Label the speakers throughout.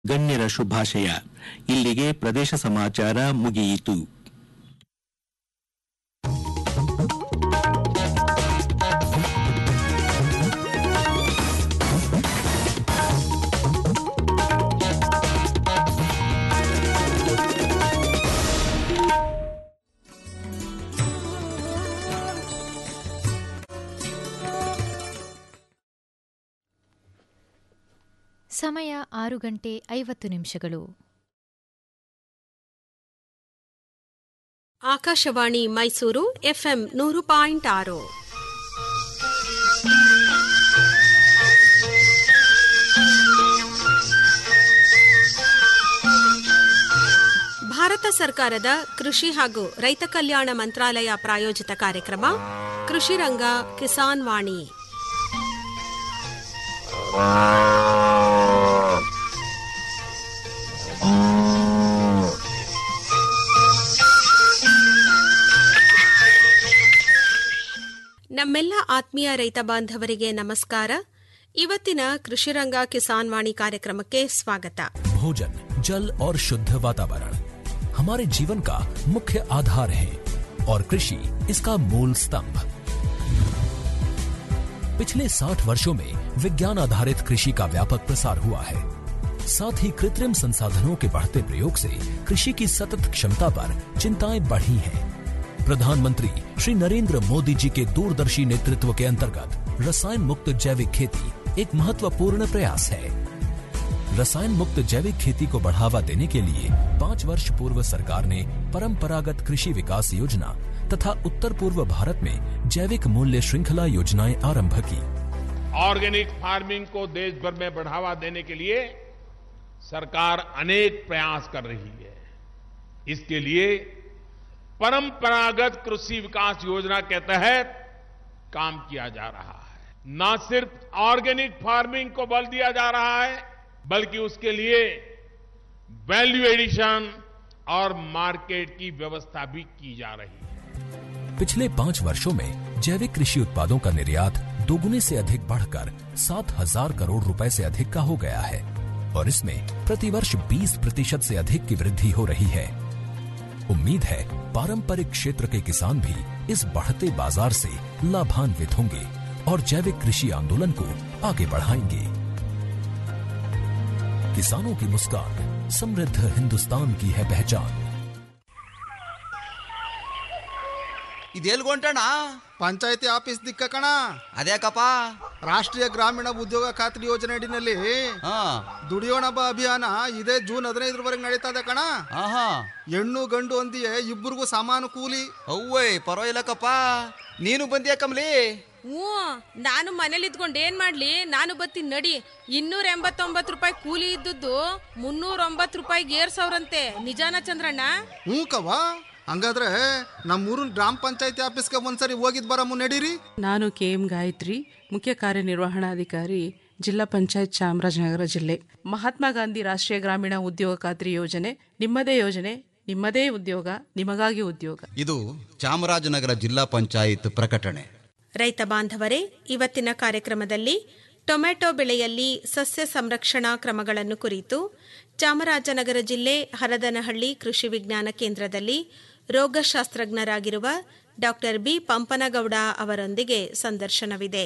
Speaker 1: ಗಣ್ಯರ ಶುಭಾಶಯ ಇಲ್ಲಿಗೆ ಪ್ರದೇಶ ಸಮಾಚಾರ ಮುಗಿಯಿತು
Speaker 2: ಸಮಯ ಆರು ಗಂಟೆ ಐವತ್ತು ನಿಮಿಷಗಳು
Speaker 3: ಆಕಾಶವಾಣಿ ಮೈಸೂರು ಎಫ್ಎಂ ನೂರು ಪಾಯಿಂಟ್ ಆರು ಭಾರತ ಸರ್ಕಾರದ ಕೃಷಿ ಹಾಗೂ ರೈತ ಕಲ್ಯಾಣ ಮಂತ್ರಾಲಯ ಪ್ರಾಯೋಜಿತ ಕಾರ್ಯಕ್ರಮ ಕೃಷಿ ರಂಗ ಕಿಸಾನ್ ವಾಣಿ ನಮ್ಮೆಲ್ಲ ಆತ್ಮೀಯ ರೈತ ಬಾಂಧವರಿಗೆ ನಮಸ್ಕಾರ ಇವತ್ತಿನ ಕೃಷಿರಂಗ ಕಿಸಾನ್ ವಾಣಿ ಕಾರ್ಯಕ್ರಮಕ್ಕೆ ಸ್ವಾಗತ
Speaker 4: भोजन जल और शुद्ध वातावरण हमारे जीवन का मुख्य आधार है और कृषि इसका मूल स्तंभ पिछले 60 वर्षों में विज्ञान आधारित कृषि का व्यापक प्रसार हुआ है साथ ही कृत्रिम संसाधनों के बढ़ते प्रयोग से कृषि की सतत क्षमता पर चिंताएं बढ़ी हैं प्रधानमंत्री श्री नरेंद्र मोदी जी के दूरदर्शी नेतृत्व के अंतर्गत रसायन मुक्त जैविक खेती एक महत्वपूर्ण प्रयास है रसायन मुक्त जैविक खेती को बढ़ावा देने के लिए पाँच वर्ष पूर्व सरकार ने परंपरागत कृषि विकास योजना तथा उत्तर पूर्व भारत में जैविक मूल्य श्रृंखला योजनाएं आरंभ की
Speaker 5: ऑर्गेनिक फार्मिंग को देश भर में बढ़ावा देने के लिए सरकार अनेक प्रयास कर रही है इसके लिए परंपरागत कृषि विकास योजना के तहत काम किया जा रहा है न सिर्फ ऑर्गेनिक फार्मिंग को बल दिया जा रहा है बल्कि उसके लिए वैल्यू एडिशन और मार्केट की व्यवस्था भी की जा रही है
Speaker 4: पिछले पाँच वर्षों में जैविक कृषि उत्पादों का निर्यात दोगुने से अधिक बढ़कर सात हजार करोड़ रुपए से अधिक का हो गया है और इसमें प्रतिवर्ष 20 प्रतिशत से अधिक की वृद्धि हो रही है उम्मीद है पारंपरिक क्षेत्र के किसान भी इस बढ़ते बाजार से लाभान्वित होंगे और जैविक कृषि आंदोलन को आगे बढ़ाएंगे किसानों की मुस्कान समृद्ध हिंदुस्तान की है पहचान
Speaker 6: ಇದೆಲ್ ಹೊಂಟಣ
Speaker 7: ಪಂಚಾಯತಿ ಆಫೀಸ್ ದಿಕ್ಕ ಕಣ
Speaker 6: ಅದ್ಯಾಕಪ್ಪ
Speaker 7: ರಾಷ್ಟ್ರೀಯ ಗ್ರಾಮೀಣ ಉದ್ಯೋಗ ಖಾತ್ರಿ ಯೋಜನೆ ಅಡಿನಲ್ಲಿ
Speaker 6: ಹಾ
Speaker 7: ದುಡಿಯೋಣ ಬಾ ಅಭಿಯಾನ ಇದೇ ಜೂನ್ ಹದಿನೈದರವರೆಗೆ ನಡೀತಾ ಇದೆ ಕಣ
Speaker 6: ಆಹಾ
Speaker 7: ಹೆಣ್ಣು ಗಂಡು ಅಂದಿಯೇ ಇಬ್ಬರಿಗೂ ಸಮಾನ ಕೂಲಿ
Speaker 6: ಅವ್ವೇ ಪರವಾಗಿಲ್ಲಕ್ಕಪ್ಪ ನೀನು ಬಂದ್ಯಾ ಕಮಲಿ
Speaker 8: ಹ್ಞೂ ನಾನು ಮನೇಲಿ ಇದ್ಕೊಂಡು ಏನ್ ಮಾಡ್ಲಿ ನಾನು ಬತ್ತೀನಿ ನಡಿ ಇನ್ನೂರ ಎಂಬತ್ತೊಂಬತ್ತು ರೂಪಾಯಿ ಕೂಲಿ ಇದ್ದದ್ದು ಮುನ್ನೂರ ಒಂಬತ್ತು ರೂಪಾಯಿಗೆ ಏರ್ಸವ್ರಂತೆ ನಿಜಾನ ಚಂದ್ರಣ್ಣ
Speaker 7: ಹ್ಞೂ ಕವ್ವ ಹಂಗಾದ್ರೆ ನಮ್ಮೂರಿನ ಗ್ರಾಮ ಪಂಚಾಯತಿ ಆಫೀಸ್ಗೆ ಒಂದ್ಸರಿ ಹೋಗಿದ್ ಬರಮ್ಮ ನಡೀರಿ
Speaker 9: ನಾನು ಕೆ ಎಂ ಗಾಯತ್ರಿ ಮುಖ್ಯ ಕಾರ್ಯನಿರ್ವಹಣಾಧಿಕಾರಿ ಜಿಲ್ಲಾ ಪಂಚಾಯತ್ ಚಾಮರಾಜನಗರ ಜಿಲ್ಲೆ ಮಹಾತ್ಮ ಗಾಂಧಿ ರಾಷ್ಟ್ರೀಯ ಗ್ರಾಮೀಣ ಉದ್ಯೋಗ ಖಾತ್ರಿ ಯೋಜನೆ ನಿಮ್ಮದೇ ಯೋಜನೆ ನಿಮ್ಮದೇ ಉದ್ಯೋಗ ನಿಮಗಾಗಿ ಉದ್ಯೋಗ
Speaker 6: ಇದು ಚಾಮರಾಜನಗರ ಜಿಲ್ಲಾ ಪಂಚಾಯತ್ ಪ್ರಕಟಣೆ
Speaker 3: ರೈತ ಬಾಂಧವರೇ ಇವತ್ತಿನ ಕಾರ್ಯಕ್ರಮದಲ್ಲಿ ಟೊಮೆಟೊ ಬೆಳೆಯಲ್ಲಿ ಸಸ್ಯ ಸಂರಕ್ಷಣಾ ಕ್ರಮಗಳನ್ನು ಕುರಿತು ಚಾಮರಾಜನಗರ ಜಿಲ್ಲೆ ಹರದನಹಳ್ಳಿ ಕೃಷಿ ವಿಜ್ಞಾನ ಕೇಂದ್ರದಲ್ಲಿ ರೋಗಶಾಸ್ತ್ರಜ್ಞರಾಗಿರುವ ಡಾಕ್ಟರ್ ಬಿ ಪಂಪನಗೌಡ ಅವರೊಂದಿಗೆ ಸಂದರ್ಶನವಿದೆ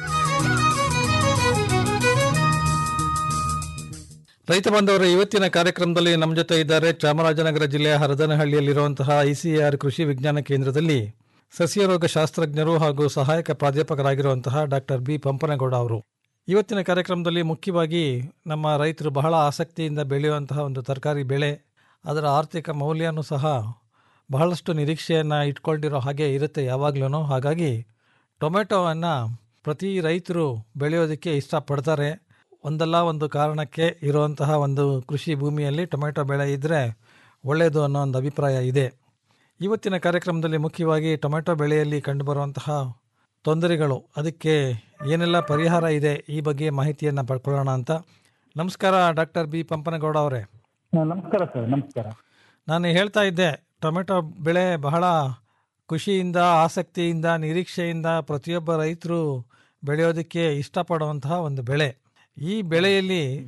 Speaker 10: ರೈತ ಬಾಂಧವರ ಇವತ್ತಿನ ಕಾರ್ಯಕ್ರಮದಲ್ಲಿ ನಮ್ಮ ಜೊತೆ ಇದ್ದಾರೆ ಚಾಮರಾಜನಗರ ಜಿಲ್ಲೆಯ ಹರದನಹಳ್ಳಿಯಲ್ಲಿರುವಂತಹ ಐಸಿಆರ್ ಕೃಷಿ ವಿಜ್ಞಾನ ಕೇಂದ್ರದಲ್ಲಿ ಸಸ್ಯರೋಗ ಶಾಸ್ತ್ರಜ್ಞರು ಹಾಗೂ ಸಹಾಯಕ ಪ್ರಾಧ್ಯಾಪಕರಾಗಿರುವಂತಹ ಡಾಕ್ಟರ್ ಬಿ ಪಂಪನಗೌಡ ಅವರು ಇವತ್ತಿನ ಕಾರ್ಯಕ್ರಮದಲ್ಲಿ ಮುಖ್ಯವಾಗಿ ನಮ್ಮ ರೈತರು ಬಹಳ ಆಸಕ್ತಿಯಿಂದ ಬೆಳೆಯುವಂತಹ ಒಂದು ತರಕಾರಿ ಬೆಳೆ ಅದರ ಆರ್ಥಿಕ ಮೌಲ್ಯನೂ ಸಹ ಬಹಳಷ್ಟು ನಿರೀಕ್ಷೆಯನ್ನು ಇಟ್ಕೊಂಡಿರೋ ಹಾಗೆ ಇರುತ್ತೆ ಯಾವಾಗ್ಲೂ ಹಾಗಾಗಿ ಟೊಮೆಟೊವನ್ನು ಪ್ರತಿ ರೈತರು ಬೆಳೆಯೋದಕ್ಕೆ ಇಷ್ಟಪಡ್ತಾರೆ ಒಂದಲ್ಲ ಒಂದು ಕಾರಣಕ್ಕೆ ಇರುವಂತಹ ಒಂದು ಕೃಷಿ ಭೂಮಿಯಲ್ಲಿ ಟೊಮೆಟೊ ಬೆಳೆ ಇದ್ದರೆ ಒಳ್ಳೆಯದು ಅನ್ನೋ ಒಂದು ಅಭಿಪ್ರಾಯ ಇದೆ ಇವತ್ತಿನ ಕಾರ್ಯಕ್ರಮದಲ್ಲಿ ಮುಖ್ಯವಾಗಿ ಟೊಮೆಟೊ ಬೆಳೆಯಲ್ಲಿ ಕಂಡುಬರುವಂತಹ ತೊಂದರೆಗಳು ಅದಕ್ಕೆ ಏನೆಲ್ಲ ಪರಿಹಾರ ಇದೆ ಈ ಬಗ್ಗೆ ಮಾಹಿತಿಯನ್ನು ಪಡ್ಕೊಳ್ಳೋಣ ಅಂತ ನಮಸ್ಕಾರ ಡಾಕ್ಟರ್ ಬಿ ಪಂಪನಗೌಡ ಅವರೇ
Speaker 11: ನಮಸ್ಕಾರ ಸರ್ ನಮಸ್ಕಾರ
Speaker 10: ನಾನು ಹೇಳ್ತಾ ಇದ್ದೆ ಟೊಮೆಟೊ ಬೆಳೆ ಬಹಳ ಖುಷಿಯಿಂದ ಆಸಕ್ತಿಯಿಂದ ನಿರೀಕ್ಷೆಯಿಂದ ಪ್ರತಿಯೊಬ್ಬ ರೈತರು ಬೆಳೆಯೋದಕ್ಕೆ ಇಷ್ಟಪಡುವಂತಹ ಒಂದು ಬೆಳೆ ಈ ಬೆಳೆಯಲ್ಲಿ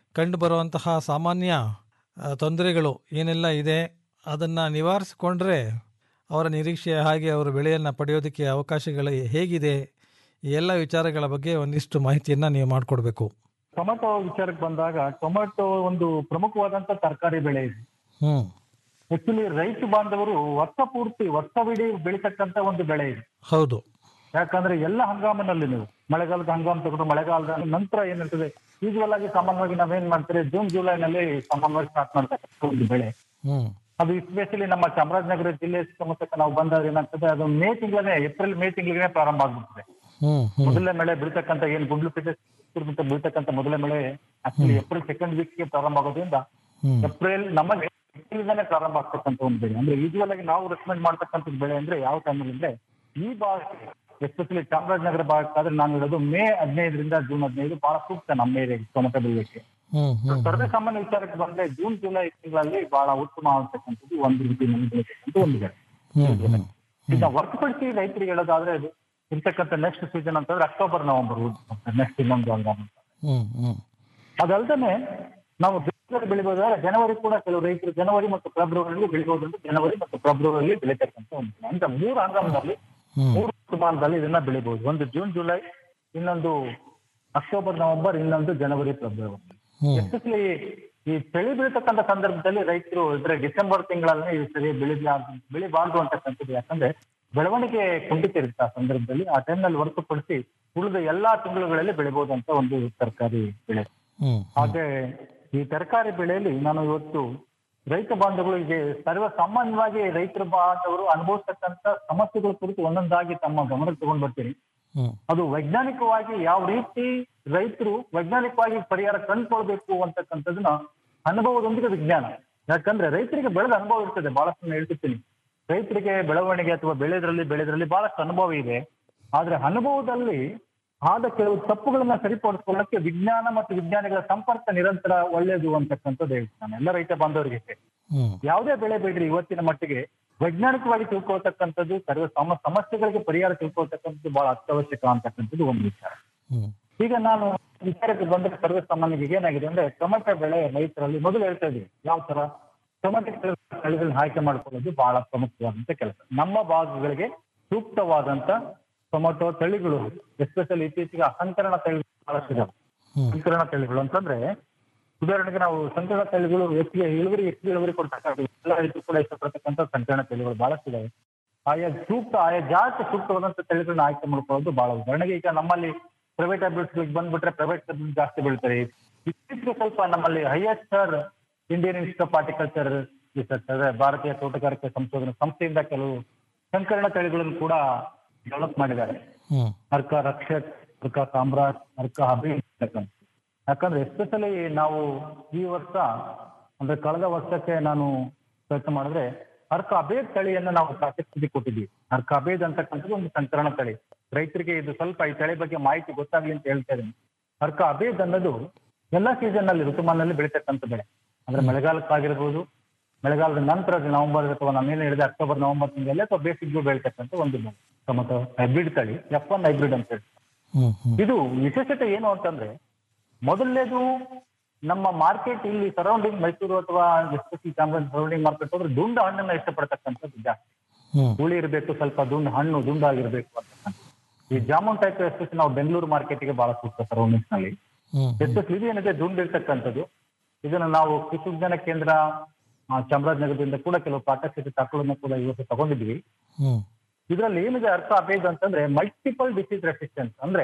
Speaker 10: ಕಂಡುಬರುವಂತಹ ಸಾಮಾನ್ಯ ಆ, ತೊಂದರೆಗಳು ಏನೆಲ್ಲ ಇದೆ ಅದನ್ನು ನಿವಾರಿಸಿಕೊಂಡ್ರೆ ಅವರ ನಿರೀಕ್ಷೆಯ ಹಾಗೆ ಅವರು ಬೆಳೆಯನ್ನು ಪಡೆಯೋದಕ್ಕೆ ಅವಕಾಶಗಳು ಹೇಗಿದೆ ಈ ಎಲ್ಲ ವಿಚಾರಗಳ ಬಗ್ಗೆ ಒಂದಿಷ್ಟು ಮಾಹಿತಿಯನ್ನು ನೀವು ಮಾಡಿಕೊಡ್ಬೇಕು
Speaker 11: ಟೊಮೆಟೊ ವಿಚಾರಕ್ಕೆ ಬಂದಾಗ ಟೊಮೆಟೊ ಒಂದು ಪ್ರಮುಖವಾದಂತ ತರಕಾರಿ ಬೆಳೆ ಇದೆ
Speaker 10: ಹ್ಞೂ
Speaker 11: ಆಕ್ಚುಲಿ ರೈತ ಬಾಂಧವರು ವರ್ಷ ಪೂರ್ತಿ ವರ್ಷವಿಡೀ ಬೆಳೀತಕ್ಕಂತ ಒಂದು ಬೆಳೆ ಇದೆ
Speaker 10: ಹೌದು
Speaker 11: ಯಾಕಂದ್ರೆ ಎಲ್ಲ ಹಂಗಾಮಿನಲ್ಲಿ ನೀವು ಮಳೆಗಾಲದ ಹಂಗಾಮ ತಗೊಂಡು ಮಳೆಗಾಲದ ನಂತರ ಏನಿರ್ತದೆ ಯೂಶುವಲ್ ಆಗಿ ಸಾಮಾನ್ಯವಾಗಿ ನಾವೇನ್ ಮಾಡ್ತೀವಿ ಜೂನ್ ಜುಲೈನಲ್ಲಿ ಸಾಮಾನ್ಯವಾಗಿ ಸ್ಟಾರ್ಟ್ ಮಾಡ್ತಕ್ಕಂಥ ಒಂದು ಬೆಳೆ
Speaker 10: ಹ್ಞೂ
Speaker 11: ಅದು ಎಸ್ಪೆಷಲಿ ನಮ್ಮ ಚಾಮರಾಜನಗರ ಜಿಲ್ಲೆ ಸುತ್ತಮುತ್ತ ನಾವು ಬಂದಾಗ ಏನಾಗ್ತದೆ ಅದು ಮೇ ತಿಂಗಳೇ ಏಪ್ರಿಲ್ ಮೇ ತಿಂಗಳಿಗೆ ಪ್ರಾರಂಭ ಆಗ್ಬಿಡ್ತದೆ
Speaker 10: ಹ್ಞೂ ಹ್ಞೂ
Speaker 11: ಮೊದಲನೇ ಮಳೆ ಬೀಳ್ತಕ್ಕಂಥ ಏನ್ ಗುಂಡ್ಲುಪೇಟೆ ಸುತ್ತಮುತ್ತ ಬೀಳ್ತಕ್ಕಂಥ ಮೊದಲನೇ ಮಳೆ ಆಕ್ಚುಲಿ ಏಪ್ರಿಲ್ ಸೆಕೆಂಡ್ ವೀಕ್ ಗೆ ಪ್ರಾರಂಭ ಆಗೋದ್ರಿಂದ
Speaker 10: ಹ್ಞೂ
Speaker 11: ಏಪ್ರಿಲ್ ನಮಗೆ ಏಪ್ರಿಲ್ದಾನೆ ಪ್ರಾರಂಭ ಆಗ್ತಕ್ಕಂಥ ಒಂದು ಬೆಳೆ ಅಂದ್ರೆ ಯೂಶುವಲ್ ಆಗಿ ನಾವು ರೆಕಮೆಂಡ್ ಮಾಡ್ತಕ್ಕಂಥ ಬೆಳೆ ಅಂದ್ರೆ ಯಾವ ಟೈಮಲ್ಲಿ ಅಂದ್ರೆ ಈ ಭಾಗಕ್ಕೆ ಎಸ್ಪೆಷಲಿ ಚಾಮರಾಜನಗರ ಭಾಗಕ್ಕಾದ್ರೆ ನಾನು ಹೇಳೋದು ಮೇ ಹದಿನೈದರಿಂದ ಜೂನ್ ಹದಿನೈದು ಬಹಳ ಸೂಕ್ತ ನಮ್ಮ ಏರಿಯಾಗೆ ಟೊಮೆಟೊ ಬೆಳೆಯಕ್ಕೆ
Speaker 10: ಹ್ಞೂ ಹ್ಞೂ
Speaker 11: ಸರ್ವೇ ಸಾಮಾನ್ಯ ವಿಚಾರಕ್ಕೆ ಬಂದ್ರೆ ಜೂನ್ ಜುಲೈ ತಿಂಗಳಲ್ಲಿ ಬಹಳ ಉತ್ತಮ ಆಗ್ತಕ್ಕಂಥದ್ದು ಒಂದು ರೀತಿಯಲ್ಲಿ ಬೆಳೀತಕ್ಕಂಥ ಒಂದು ಬೆಳೆ
Speaker 10: ಹ್ಞೂ ಹ್ಞೂ
Speaker 11: ಈಗ ಹೊರತುಪಡಿಸಿ ರೈತರಿಗೆ ಹೇಳೋದಾದ್ರೆ ಇದು ಇರ್ತಕ್ಕಂಥ ನೆಕ್ಸ್ಟ್ ಸೀಸನ್ ಅಂತಂದ್ರೆ ಅಕ್ಟೋಬರ್ ನವೆಂಬರ್ ನೆಕ್ಸ್ಟ್ ಇನ್ನೊಂದು ಹಂಗಾಮ ಅಂತ.
Speaker 10: ಹ್ಞೂ ಹ್ಞೂ
Speaker 11: ಅದಲ್ದೇನೆ ನಾವು ಬೇಸಿಗೆ ಬೆಳಿಬೋದಾದ್ರೆ ಜನವರಿ ಕೂಡ ಕೆಲವು ರೈತರು ಜನವರಿ ಮತ್ತು ಫೆಬ್ರವರಿಯಲ್ಲಿ ಬೆಳಿಬೋದಂದ್ರೆ ಜನವರಿ ಮತ್ತು ಫೆಬ್ರವರಿಯಲ್ಲಿ ಬೆಳೀತಕ್ಕಂಥ ಒಂದು ಬೆಳೆ. ಅಂದ್ರೆ ಮೂರು ಹಂಗಾಮದಲ್ಲಿ
Speaker 10: ಹ್ಮ್.
Speaker 11: ಮೂರು ಋತುಮಾನದಲ್ಲಿ ಇದನ್ನ ಬೆಳಿಬಹುದು ಒಂದು ಜೂನ್ ಜುಲೈ ಇನ್ನೊಂದು ಅಕ್ಟೋಬರ್ ನವೆಂಬರ್ ಇನ್ನೊಂದು ಜನವರಿ ಫೆಬ್ರವರಿ
Speaker 10: ಹ್ಞೂ
Speaker 11: ಎಸ್ಪೆಷಲಿ ಈ ಬೆಳೆ ಬೆಳೀತಕ್ಕಂಥ ಸಂದರ್ಭದಲ್ಲಿ ರೈತರು ಇದ್ರೆ ಡಿಸೆಂಬರ್ ತಿಂಗಳಲ್ಲಿ ಈ ಸರಿ ಬೆಳಿಲಾರ್ದು ಬೆಳಿಬಾರ್ದು ಅಂತಕ್ಕಂಥದ್ದು ಯಾಕಂದ್ರೆ ಬೆಳವಣಿಗೆ ಕುಂಠಿತ ಇರುತ್ತೆ ಆ ಸಂದರ್ಭದಲ್ಲಿ ಆ ಟೈಮ್ನಲ್ಲಿ ಹೊರತುಪಡಿಸಿ ಉಳಿದ ಎಲ್ಲಾ ತಿಂಗಳುಗಳಲ್ಲಿ ಬೆಳಿಬಹುದಂತ ಒಂದು ತರಕಾರಿ ಬೆಳೆ
Speaker 10: ಹ್ಞೂ
Speaker 11: ಹಾಗೆ ಈ ತರಕಾರಿ ಬೆಳೆಯಲ್ಲಿ ನಾನು ಇವತ್ತು ರೈತ ಬಾಂಧವರಿಗೆ ಸರ್ವ ಸಾಮಾನ್ಯವಾಗಿ ರೈತರ ಬಾಂಧವರು ಅನುಭವಿಸ್ತಕ್ಕಂಥ ಸಮಸ್ಯೆಗಳ ಕುರಿತು ಒಂದೊಂದಾಗಿ ತಮ್ಮ ಗಮನಕ್ಕೆ ತಗೊಂಡ್ ಬರ್ತೀನಿ
Speaker 10: ಹ್ಞೂ
Speaker 11: ಅದು ವೈಜ್ಞಾನಿಕವಾಗಿ ಯಾವ ರೀತಿ ರೈತರು ವೈಜ್ಞಾನಿಕವಾಗಿ ಪರಿಹಾರ ಕಂಡುಕೊಳ್ಬೇಕು ಅಂತಕ್ಕಂಥದ್ದನ್ನ ಅನುಭವದೊಂದಿಗೆ ವಿಜ್ಞಾನ ಯಾಕಂದ್ರೆ ರೈತರಿಗೆ ಬೆಳೆದ ಅನುಭವ ಇರ್ತದೆ ಬಹಳಷ್ಟು ನಾನು ಹೇಳ್ತಿರ್ತೀನಿ ರೈತರಿಗೆ ಬೆಳವಣಿಗೆ ಅಥವಾ ಬೆಳೆದ್ರಲ್ಲಿ ಬೆಳೆದ್ರಲ್ಲಿ ಬಹಳಷ್ಟು ಅನುಭವ ಇದೆ ಆದ್ರೆ ಅನುಭವದಲ್ಲಿ ಆದ ಕೆಲವು ತಪ್ಪುಗಳನ್ನ ಸರಿಪಡಿಸ್ಕೊಳ್ಳಕ್ಕೆ ವಿಜ್ಞಾನ ಮತ್ತು ವಿಜ್ಞಾನಿಗಳ ಸಂಪರ್ಕ ನಿರಂತರ ಒಳ್ಳೆಯದು ಅಂತಕ್ಕಂಥದ್ದು ಹೇಳ್ತಾನೆ ಎಲ್ಲ ರೈತ ಬಾಂಧವರಿಗೆ
Speaker 10: ಹ್ಞೂ
Speaker 11: ಯಾವುದೇ ಬೆಳೆ ಬೇಡ್ರಿ ಇವತ್ತಿನ ಮಟ್ಟಿಗೆ ವೈಜ್ಞಾನಿಕವಾಗಿ ತಿಳ್ಕೊಳ್ತಕ್ಕಂಥದ್ದು ಸರ್ವ ಸಮ ಸಮಸ್ಯೆಗಳಿಗೆ ಪರಿಹಾರ ತಿಳ್ಕೊಳ್ತಕ್ಕಂಥದ್ದು ಬಹಳ ಅತ್ಯವಶ್ಯಕ ಅಂತಕ್ಕಂಥದ್ದು ಒಂದು ವಿಚಾರ
Speaker 10: ಹ್ಞೂ
Speaker 11: ಈಗ ನಾನು ವಿಚಾರಕ್ಕೆ ಬಂದ್ರೆ ಸರ್ವ ಸಾಮಾನ್ಯರಿಗೆ ಏನಾಗಿದೆ ಅಂದ್ರೆ ಟೊಮೆಟೊ ಬೆಳೆ ರೈತರಲ್ಲಿ ಮೊದಲು ಹೇಳ್ತಾ ಇದ್ವಿ ಯಾವ ತರ ಟೊಮೆಟೊ ತಳಿಗಳನ್ನ ಆಯ್ಕೆ ಮಾಡ್ಕೊಳ್ಳೋದು ಬಹಳ ಪ್ರಮುಖವಾದಂತ ಕೆಲಸ ನಮ್ಮ ಭಾಗಗಳಿಗೆ ಸೂಕ್ತವಾದಂತ ಟೊಮೆಟೊ ತಳಿಗಳು ಎಸ್ಪೆಷಲಿ ಇತ್ತೀಚೆಗೆ ಸಂಕರಣ ತಳಿಗಳು ಬಹಳಷ್ಟಿದಾವೆ
Speaker 10: ಹ್ಮ್.
Speaker 11: ಸಂಕರಣ ತಳಿಗಳು ಅಂತಂದ್ರೆ ಉದಾಹರಣೆಗೆ ನಾವು ಸಂಕರಣ ತಳಿಗಳು ಹೆಚ್ಚಿಗೆ ಇಳುವರಿ ಹೆಚ್ಚಿಗೆ ಇಳುವರಿ ಕೊಡ್ತಕ್ಕಂಥ ಎಲ್ಲ ರೈತರು ಕೂಡ ಇಷ್ಟಪಡ್ತಕ್ಕಂಥ ಸಂಕರಣ ತಳಿಗಳು ಬಹಳಷ್ಟಿದಾವೆ ಆಯಾ ಸೂಕ್ತ ಆಯಾ ಜಾಗಕ್ಕೆ ಸೂಕ್ತವಾದಂತ ತಳಿಗಳನ್ನ ಆಯ್ಕೆ ಮಾಡ್ಕೊಳ್ಳೋದು ಬಹಳ ಉದಾಹರಣೆಗೆ ಈಗ ನಮ್ಮಲ್ಲಿ ಪ್ರೈವೇಟ್ ಹೈಬ್ರಿಡ್ಸ್ ಬಂದ್ಬಿಟ್ರೆ ಪ್ರೈವೇಟ್ ಜಾಸ್ತಿ ಬೆಳಿತಾರೆ ಇತ್ತೀಚೆಗೆ ಸ್ವಲ್ಪ ನಮ್ಮಲ್ಲಿ highest Indian institute of horticulture research ಅಂದ್ರೆ ಭಾರತೀಯ ತೋಟಗಾರಿಕೆ ಸಂಶೋಧನಾ ಸಂಸ್ಥೆಯಿಂದ ಕೆಲವು ಸಂಕರಣ ತಳಿಗಳನ್ನು ಕೂಡ ಡೆವಲಪ್ ಮಾಡಿದ್ದಾರೆ
Speaker 10: ಹ್ಞೂ
Speaker 11: ಅರ್ಕ ರಕ್ಷಕ್ ಅರ್ಕ ಸಾಮ್ರಾಟ್ ಅರ್ಕ ಅಭಿ ಅಂತಕ್ಕಂಥ ಯಾಕಂದ್ರೆ ಎಸ್ಪೆಷಲಿ ನಾವು ಈ ವರ್ಷ ಅಂದ್ರೆ ಕಳೆದ ವರ್ಷಕ್ಕೆ ನಾನು ಪ್ರಯತ್ನ ಮಾಡಿದ್ರೆ ಅರ್ಕ ಅಬೇದ್ ತಳಿಯನ್ನ ನಾವು ಪ್ರಾಶಸ್ತ್ಯ ಕೊಟ್ಟಿದ್ವಿ ಅರ್ಕ ಅಬೇದ್ ಅಂತಕ್ಕಂಥದ್ದು ಒಂದು ಸಂಕರಣ ತಳಿ ರೈತರಿಗೆ ಇದು ಸ್ವಲ್ಪ ಈ ತಳಿ ಬಗ್ಗೆ ಮಾಹಿತಿ ಗೊತ್ತಾಗ್ಲಿ ಅಂತ ಹೇಳ್ತಾ ಇದ್ದೀನಿ ಅರ್ಕ ಅಬೇದ್ ಅನ್ನೋದು ಎಲ್ಲಾ ಸೀಸನ್ ನಲ್ಲಿ ಋತುಮಾನಲ್ಲಿ ಬೆಳೀತಕ್ಕಂಥ ಬೆಳೆ ಅಂದ್ರೆ ಮಳೆಗಾಲಕ್ಕಾಗಿರ್ಬೋದು ಮಳೆಗಾಲದ ನಂತರ ನವೆಂಬರ್ ಅಥವಾ ನಾನೇನು ಹೇಳಿದೆ ಅಕ್ಟೋಬರ್ ನವೆಂಬರ್ ತಿಂಗಳಲ್ಲಿ ಅಥವಾ ಬೇಸಿಗೆಗೂ ಬೆಳೀತಕ್ಕಂಥ ಒಂದು ಬೆಳೆ ಟೊಮೊಟೊ ಹೈಬ್ರಿಡ್ ತಳಿ ಎಫ್ ಒನ್ ಹೈಬ್ರಿಡ್ ಅಂತ ಹೇಳಿ
Speaker 10: ಹ್ಞೂ ಹ್ಞೂ
Speaker 11: ಇದು ವಿಶೇಷತೆ ಏನು ಅಂತಂದ್ರೆ ಮೊದಲನೇದು ನಮ್ಮ ಮಾರ್ಕೆಟ್ ಇಲ್ಲಿ ಸರೌಂಡಿಂಗ್ ಮೈಸೂರು ಅಥವಾ ಎಸ್ಪೆಷಲಿ ಚಾಮರಾಜ ಸರೌಂಡಿಂಗ್ ಮಾರ್ಕೆಟ್ ಹೋದ್ರೆ ದುಂಡ ಹಣ್ಣನ್ನ ಇಷ್ಟಪಡ್ತಕ್ಕಂಥದ್ದು ಜಾಸ್ತಿ
Speaker 10: ಹ್ಞೂ
Speaker 11: ಹುಳಿ ಇರಬೇಕು ಸ್ವಲ್ಪ ದುಂಡ ಹಣ್ಣು ದುಂಡಾಗಿರ್ಬೇಕು ಅಂತಕ್ಕಂಥ ಈ ಜಾಮೂನ್ ಟೈಪ್ ಎಸ್ಪೆಷಲಿ ನಾವು ಬೆಂಗಳೂರು ಮಾರ್ಕೆಟ್ಗೆ ಬಹಳ ಸೂಕ್ತ ಸರೌಂಡಿಂಗ್ಸ್ ನಲ್ಲಿ
Speaker 10: ಹ್ಞೂ
Speaker 11: ಎಸ್ಪೆಷಲಿ ಇದು ಏನಿದೆ ದುಂಡು ಇರ್ತಕ್ಕಂಥದ್ದು ಇದನ್ನ ನಾವು ಕೃಷಿ ವಿಜ್ಞಾನ ಕೇಂದ್ರ ಆ, ಚಾಮರಾಜನಗರದಿಂದ ಕೂಡ ಕೆಲವು ಪ್ರಾತ್ಯಕ್ಷಿಕ ದಾಖಲೆಯನ್ನು ಕೂಡ ಇವತ್ತು ತಗೊಂಡಿದ್ವಿ
Speaker 10: ಹ್ಞೂ
Speaker 11: ಇದರಲ್ಲಿ ಏನಿದೆ ಅರ್ಥ ಅಭೇದ ಅಂತಂದ್ರೆ ಮಲ್ಟಿಪಲ್ ಡಿಸೀಸ್ ರೆಸಿಸ್ಟೆನ್ಸ್ ಅಂದ್ರೆ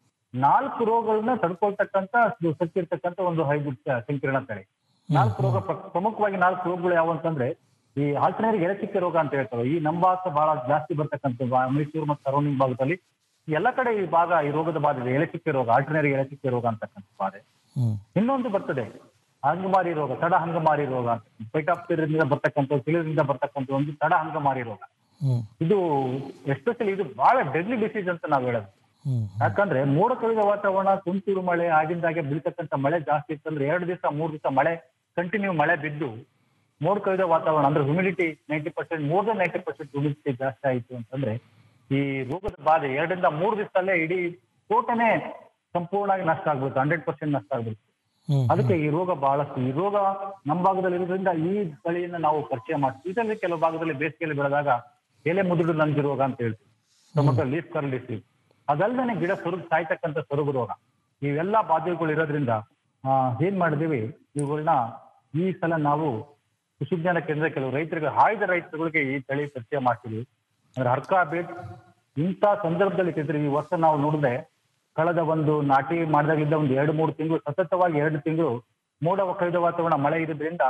Speaker 11: ನಾಲ್ಕು ರೋಗಗಳನ್ನ ತಡ್ಕೊಳ್ತಕ್ಕಂತ ಇದು ಶಕ್ತಿ ಇರ್ತಕ್ಕಂಥ ಒಂದು ಹೈಬ್ರಿಡ್ ಸಂಕೀರ್ಣ ತಳಿ ನಾಲ್ಕು ರೋಗ ಪ್ರ- ಪ್ರಮುಖವಾಗಿ ನಾಲ್ಕು ರೋಗಗಳು ಯಾವ ಅಂತಂದ್ರೆ ಈ ಆಲ್ಟರ್ನೇರಿ ಎಲೆಚಿಕ್ಕೆ ರೋಗ ಅಂತ ಹೇಳ್ತಾರೆ ಈ ನಮ್ಮ ಭಾಗ ಬಹಳ ಜಾಸ್ತಿ ಬರ್ತಕ್ಕಂಥ ಮೈಸೂರು ಮತ್ತು ಸರೌಂಡಿಂಗ್ ಭಾಗದಲ್ಲಿ ಎಲ್ಲ ಕಡೆ ಈ ಭಾಗ ಈ ರೋಗದ ಬಾಧೆ ಇದೆ ಎಲೆಚಿಕ್ಕೆ ರೋಗ ಆಲ್ಟರ್ನೇರಿ ಎಲೆಚಿಕ್ಕೆ ರೋಗ ಅಂತಕ್ಕಂಥ ಬಾಧೆ
Speaker 10: ಹ್ಞೂ
Speaker 11: ಇನ್ನೊಂದು ಬರ್ತದೆ ಹಂಗಮಾರಿ ರೋಗ ತಡ ಹಂಗಮಾರಿ ರೋಗ ಅಂತ ಪೈಟಾಪ್ತಿರಿಂದ ಬರ್ತಕ್ಕಂಥ ತಿಳಿದಿಂದ ಬರ್ತಕ್ಕಂಥ ಒಂದು ತಡ ಹಂಗಮಾರಿ ರೋಗ
Speaker 10: ಹ್ಞೂ
Speaker 11: ಇದು ಎಸ್ಪೆಷಲಿ ಇದು ಬಹಳ ಡೆಡ್ಲಿ ಡಿಸೀಸ್ ಅಂತ ನಾವು ಹೇಳೋದು
Speaker 10: ಹ್ಞೂ
Speaker 11: ಯಾಕಂದ್ರೆ ಮೋಡ ಕವಿದ ವಾತಾವರಣ ತುಂತುರು ಮಳೆ ಆಗಿಂದಾಗೆ ಬೀಳ್ತಕ್ಕಂಥ ಮಳೆ ಜಾಸ್ತಿ ಇತ್ತಂದ್ರೆ ಎರಡು ದಿವಸ ಮೂರು ದಿವಸ ಮಳೆ ಕಂಟಿನ್ಯೂ ಮಳೆ ಬಿದ್ದು ಮೋಡ ಕವಿದ ವಾತಾವರಣ ಅಂದ್ರೆ humidity ninety percent more than ninety percent humidity ಜಾಸ್ತಿ ಆಯಿತು ಅಂತಂದ್ರೆ ಈ ರೋಗದ ಬಾಧೆ ಎರಡರಿಂದ ಮೂರು ದಿವಸದಲ್ಲೇ ಇಡೀ ತೋಟನೇ ಸಂಪೂರ್ಣವಾಗಿ ನಷ್ಟ ಆಗ್ಬಿಡುತ್ತೆ ಹಂಡ್ರೆಡ್ ಪರ್ಸೆಂಟ್ ನಷ್ಟ ಆಗ್ಬಿಡುತ್ತೆ
Speaker 10: ಹ್ಮ್.
Speaker 11: ಅದಕ್ಕೆ ಈ ರೋಗ ಬಹಳಷ್ಟು ಈ ರೋಗ ನಮ್ಮ ಭಾಗದಲ್ಲಿ ಇರೋದ್ರಿಂದ ಈ ತಳಿಯನ್ನ ನಾವು ಪರಿಚಯ ಮಾಡ್ತೀವಿ ಇದರಲ್ಲಿ ಕೆಲವು ಭಾಗದಲ್ಲಿ ಬೇಸಿಗೆಯಲ್ಲಿ ಬೆಳೆದಾಗ ಎಲೆ ಮುದುಡು ನಂಜು ರೋಗ ಅಂತ ಹೇಳ್ತೀವಿ ಟೊಮೊಟೊ ಲೀಫ್ ಕರ್ಲ್ ಡಿಸೀಸ್ ಅದಲ್ಲದೆ ಗಿಡ ಸೊರಗು ಸಾಯ್ತಕ್ಕಂಥ ಸೊರಗು ರೋಗ ಇವೆಲ್ಲ ಬಾಧೆಗಳು ಇರೋದ್ರಿಂದ ಆ, ಏನ್ ಮಾಡಿದೀವಿ ಇವುಗಳನ್ನ ಈ ಸಲ ನಾವು ಕೃಷಿ ವಿಜ್ಞಾನ ಕೇಂದ್ರ ಕೆಲವು ರೈತರಿಗೆ ಆಯ್ದ ರೈತರುಗಳಿಗೆ ಈ ತಳಿ ಪರಿಚಯ ಮಾಡ್ತೀವಿ ಅಂದ್ರೆ ಹರ್ಕ ಬೇಟ್ ಇಂಥ ಸಂದರ್ಭದಲ್ಲಿ ಇಟ್ಟಿದ್ರೆ ಈ ವರ್ಷ ನಾವು ನೋಡಿದ್ರೆ ಕಳೆದ ಒಂದು ನಾಟಿ ಮಾಡಿದಾಗಿದ್ದ ಒಂದು ಎರಡು ಮೂರು ತಿಂಗಳು ಸತತವಾಗಿ ಎರಡು ತಿಂಗಳು ಮೋಡ ಕೈದ ವಾತಾವರಣ ಮಳೆ ಇರೋದ್ರಿಂದ